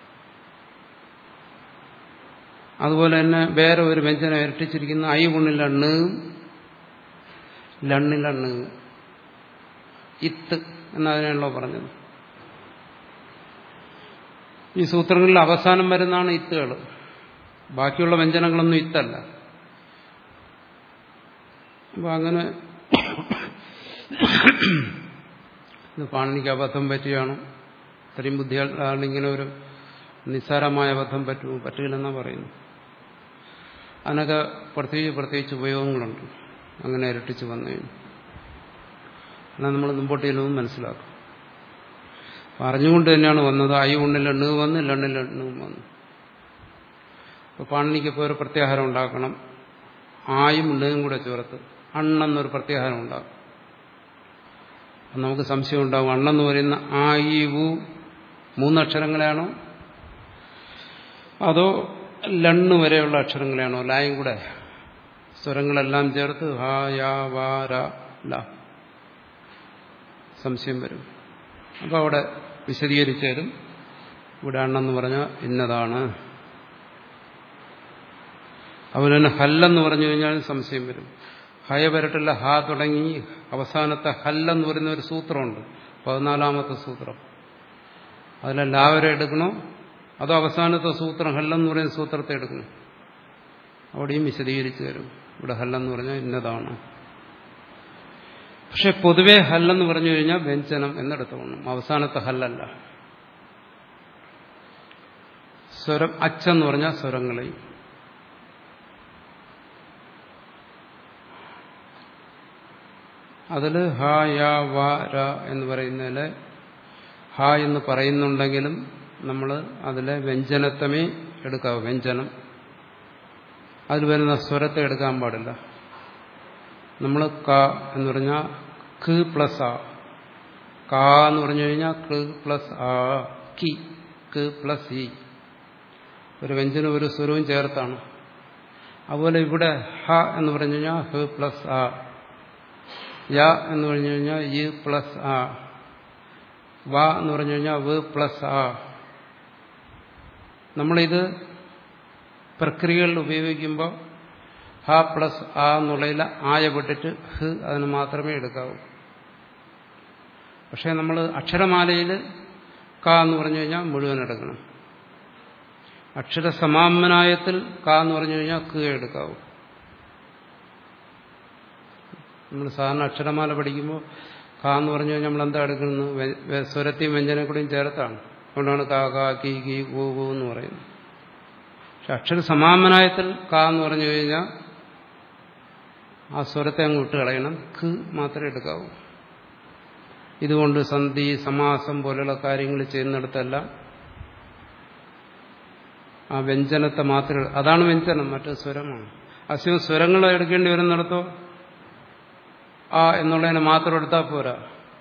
അതുപോലെ തന്നെ വേറെ ഒരു വ്യഞ്ജനം ഇരട്ടിച്ചിരിക്കുന്ന ഐ കൊണ്ടില്ല ണ്ണും ലണ്ണില്ല ണ്ണ് ഇത്ത് എന്നതിനാണല്ലോ പറഞ്ഞത് ഈ സൂത്രങ്ങളിൽ അവസാനം വരുന്നതാണ് ഇത്തുകൾ ബാക്കിയുള്ള വ്യഞ്ജനങ്ങളൊന്നും ഇത്തല്ല അപ്പൊ അങ്ങനെ ഇത് പാണിനിക്ക് അബദ്ധം പറ്റിയാണ് ഇത്രയും ബുദ്ധിയാണ് ഇങ്ങനെ ഒരു നിസ്സാരമായ അബദ്ധം പറ്റുമോ പറ്റില്ലെന്നാണ് പറയുന്നു അതിനൊക്കെ പ്രത്യേകിച്ച് പ്രത്യേകിച്ച് ഉപയോഗങ്ങളുണ്ട് അങ്ങനെ ഇരട്ടിച്ച് വന്നതിന് എന്നാൽ നമ്മൾ മുമ്പോട്ട് ചെല്ലുമ്പോൾ മനസ്സിലാക്കും അറിഞ്ഞുകൊണ്ട് തന്നെയാണ് വന്നത് ഐ ഉണ്ണിൽ എണ്ണു വന്ന് ലണ്ണിൽ എണ്ണും വന്നു അപ്പോൾ പാണിനിക്കിപ്പോൾ ഒരു പ്രത്യാഹാരം ഉണ്ടാക്കണം ആയും ഉണ്ണയും കൂടെ ചേർത്ത് അണ്ണെന്നൊരു പ്രത്യാഹാരം ഉണ്ടാകും നമുക്ക് സംശയം ഉണ്ടാവും അണ്ണെന്ന് പറയുന്ന ആ ഈ ഉ മൂന്നക്ഷരങ്ങളാണോ അതോ ലണ്ണ് വരെയുള്ള അക്ഷരങ്ങളാണോ ലായും കൂടെ സ്വരങ്ങളെല്ലാം ചേർത്ത് ഹ യാ വാ ര ല സംശയം വരും അപ്പോൾ അവിടെ വിശദീകരിച്ചു തരും ഇവിടെ അണ്ണെന്ന് പറഞ്ഞാൽ ഇന്നതാണ് അതുപോലെ തന്നെ ഹല്ലെന്ന് പറഞ്ഞു കഴിഞ്ഞാൽ സംശയം വരും ഹയ വരട്ടുള്ള ഹ തുടങ്ങി അവസാനത്തെ ഹല്ലെന്ന് പറയുന്ന ഒരു സൂത്രമുണ്ട് പതിനാലാമത്തെ സൂത്രം അതിലെല്ലാവരും എടുക്കണോ അതോ അവസാനത്തെ സൂത്രം ഹല്ലെന്ന് പറയുന്ന സൂത്രത്തെ എടുക്കണം അവിടെയും വിശദീകരിച്ചു തരും ഇവിടെ ഹല്ലെന്ന് പറഞ്ഞാൽ ഇന്നതാണ് പക്ഷെ പൊതുവെ ഹല്ലെന്ന് പറഞ്ഞു കഴിഞ്ഞാൽ വ്യഞ്ജനം എന്നെടുത്തോണം അവസാനത്തെ ഹല്ലല്ല സ്വരം അച്ചെന്ന് പറഞ്ഞാൽ സ്വരങ്ങളെയും അതിൽ ഹ യ വ ര എന്ന് പറയുന്നതിൽ ഹ എന്ന് പറയുന്നുണ്ടെങ്കിലും നമ്മൾ അതിലെ വ്യഞ്ജനത്തമേ എടുക്കാവൂ വ്യഞ്ജനം അതിൽ വരുന്ന സ്വരത്തെ എടുക്കാൻ പാടില്ല നമ്മൾ ക എന്ന് പറഞ്ഞാൽ ക പ്ലസ് ആ ക എന്ന് പറഞ്ഞു കഴിഞ്ഞാൽ ക പ്ലസ് ആ കി ക പ്ലസ് ഇ ഒരു വ്യഞ്ജനം ഒരു സ്വരവും ചേർത്താണ് അതുപോലെ ഇവിടെ ഹ എന്ന് പറഞ്ഞു കഴിഞ്ഞാൽ ഹ പ്ലസ് ആ യ എന്ന് പറഞ്ഞു കഴിഞ്ഞാൽ ഇ പ്ലസ് ആ വ എന്ന് പറഞ്ഞു കഴിഞ്ഞാൽ വ് പ്ലസ് ആ നമ്മളിത് പ്രക്രിയകളിൽ ഉപയോഗിക്കുമ്പോൾ ഹ പ്ലസ് ആ എന്നുള്ളതിൽ ആയ പെട്ടിട്ട് ഹ് അതിന് മാത്രമേ എടുക്കാവൂ പക്ഷേ നമ്മൾ അക്ഷരമാലയിൽ ക എന്ന് പറഞ്ഞു കഴിഞ്ഞാൽ മുഴുവൻ എടുക്കണം അക്ഷരസമാമനായത്തിൽ ക എന്ന് പറഞ്ഞു കഴിഞ്ഞാൽ ക എടുക്കാവൂ നമ്മൾ സാധാരണ അക്ഷരമാല പഠിക്കുമ്പോൾ ക എന്ന് പറഞ്ഞു കഴിഞ്ഞാൽ നമ്മൾ എന്താ എടുക്കുന്നത് സ്വരത്തെയും വ്യഞ്ജനക്കൂടെയും ചേർത്താണ് അതുകൊണ്ടാണ് കാ കാ കീ കീ കൂ കൂ എന്ന് പറയുന്നത് പക്ഷെ അക്ഷര സമാമനായത്തിൽ ക എന്ന് പറഞ്ഞു കഴിഞ്ഞാൽ ആ സ്വരത്തെ അങ്ങ് വിട്ട് കളയണം ഖ് മാത്രമേ എടുക്കാവൂ ഇതുകൊണ്ട് സന്ധി സമാസം പോലെയുള്ള കാര്യങ്ങൾ ചെയ്യുന്നിടത്തെല്ലാം ആ വ്യഞ്ജനത്തെ മാത്രമേ അതാണ് വ്യഞ്ജനം മറ്റു സ്വരമാണ് അസ്യം സ്വരങ്ങൾ എടുക്കേണ്ടി വരുന്നിടത്തോ ആ എന്നുള്ളതിനെ മാത്രം എടുത്താൽ പോരാ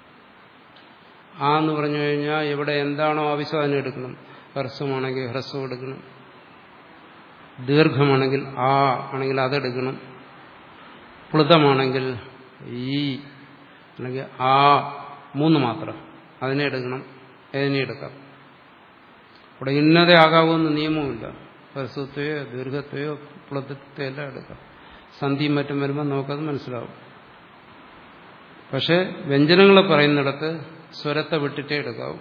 ആ എന്ന് പറഞ്ഞു കഴിഞ്ഞാൽ ഇവിടെ എന്താണോ ആവശ്യം അതിനെ എടുക്കണം ഹ്രസ്വമാണെങ്കിൽ ഹ്രസ്വം എടുക്കണം ദീർഘമാണെങ്കിൽ ആ ആണെങ്കിൽ അതെടുക്കണം പ്ലുതമാണെങ്കിൽ ഈ അല്ലെങ്കിൽ ആ മൂന്ന് മാത്രം അതിനെ എടുക്കണം ഏതിനെ എടുക്കാം ഇവിടെ ഇന്നതേ ആകാവുന്ന നിയമവുമില്ല ഹ്രസ്വത്വയോ ദീർഘത്വയോ പ്ലുതത്വയോ എല്ലാം എടുക്കാം സന്ധിയും മറ്റും വരുമ്പോൾ നമുക്കത് മനസ്സിലാവും പക്ഷെ വ്യഞ്ജനങ്ങൾ പറയുന്നിടത്ത് സ്വരത്തെ വിട്ടിട്ടേ എടുക്കാവൂ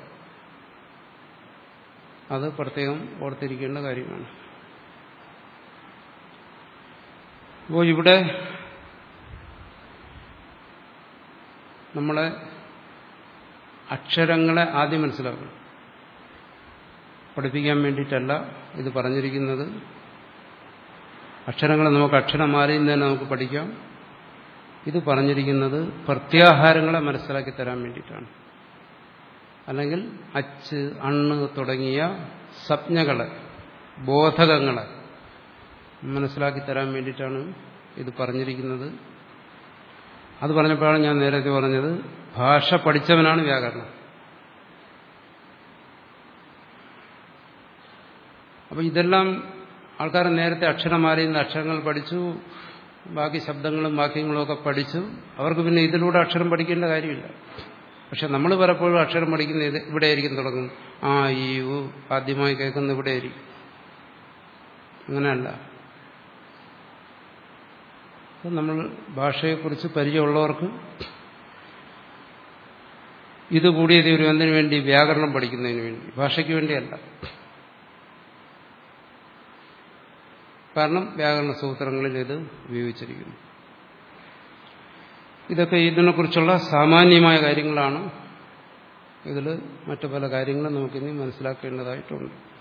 അത് പ്രത്യേകം ഓർത്തിരിക്കേണ്ട കാര്യമാണ് അപ്പോൾ ഇവിടെ നമ്മളെ അക്ഷരങ്ങളെ ആദ്യം മനസ്സിലാക്കണം പഠിപ്പിക്കാൻ വേണ്ടിയിട്ടല്ല ഇത് പറഞ്ഞിരിക്കുന്നത് അക്ഷരങ്ങളെ നമുക്ക് അക്ഷരമാലയിൽ നിന്ന് തന്നെ നമുക്ക് പഠിക്കാം ഇത് പറഞ്ഞിരിക്കുന്നത് പ്രത്യാഹാരങ്ങളെ മനസ്സിലാക്കി തരാൻ വേണ്ടിയിട്ടാണ് അല്ലെങ്കിൽ അച്ച് അണ്ണ് തുടങ്ങിയ സംജ്ഞകളെ ബോധകങ്ങളെ മനസ്സിലാക്കി തരാൻ വേണ്ടിയിട്ടാണ് ഇത് പറഞ്ഞിരിക്കുന്നത് അത് പറഞ്ഞപ്പോഴാണ് ഞാൻ നേരത്തെ പറഞ്ഞത് ഭാഷ പഠിച്ചവനാണ് വ്യാകരണം അപ്പൊ ഇതെല്ലാം ആൾക്കാർ നേരത്തെ അക്ഷരമാലയിൽ നിന്ന് അക്ഷരങ്ങൾ പഠിച്ചു ബാക്കി ശബ്ദങ്ങളും വാക്യങ്ങളും ഒക്കെ പഠിച്ചു അവർക്ക് പിന്നെ ഇതിലൂടെ അക്ഷരം പഠിക്കേണ്ട കാര്യമില്ല പക്ഷെ നമ്മൾ പലപ്പോഴും അക്ഷരം പഠിക്കുന്ന ഇത് ഇവിടെയായിരിക്കും തുടങ്ങും ആ ഈ ഉ ആദ്യമായി കേൾക്കുന്ന ഇവിടെയായിരിക്കും അങ്ങനെയല്ല നമ്മൾ ഭാഷയെക്കുറിച്ച് പരിചയമുള്ളവർക്ക് ഇത് കൂടിയത് ഒരു എന്തിനു വേണ്ടി വ്യാകരണം പഠിക്കുന്നതിന് വേണ്ടി ഭാഷയ്ക്ക് വേണ്ടിയല്ല കാരണം വ്യാകരണ സൂത്രങ്ങളിൽ ഇത് ഉപയോഗിച്ചിരിക്കുന്നു ഇതൊക്കെ ഇതിനെക്കുറിച്ചുള്ള സാമാന്യമായ കാര്യങ്ങളാണ് ഇതിൽ മറ്റു പല കാര്യങ്ങളും നമുക്കിനി മനസ്സിലാക്കേണ്ടതായിട്ടുണ്ട്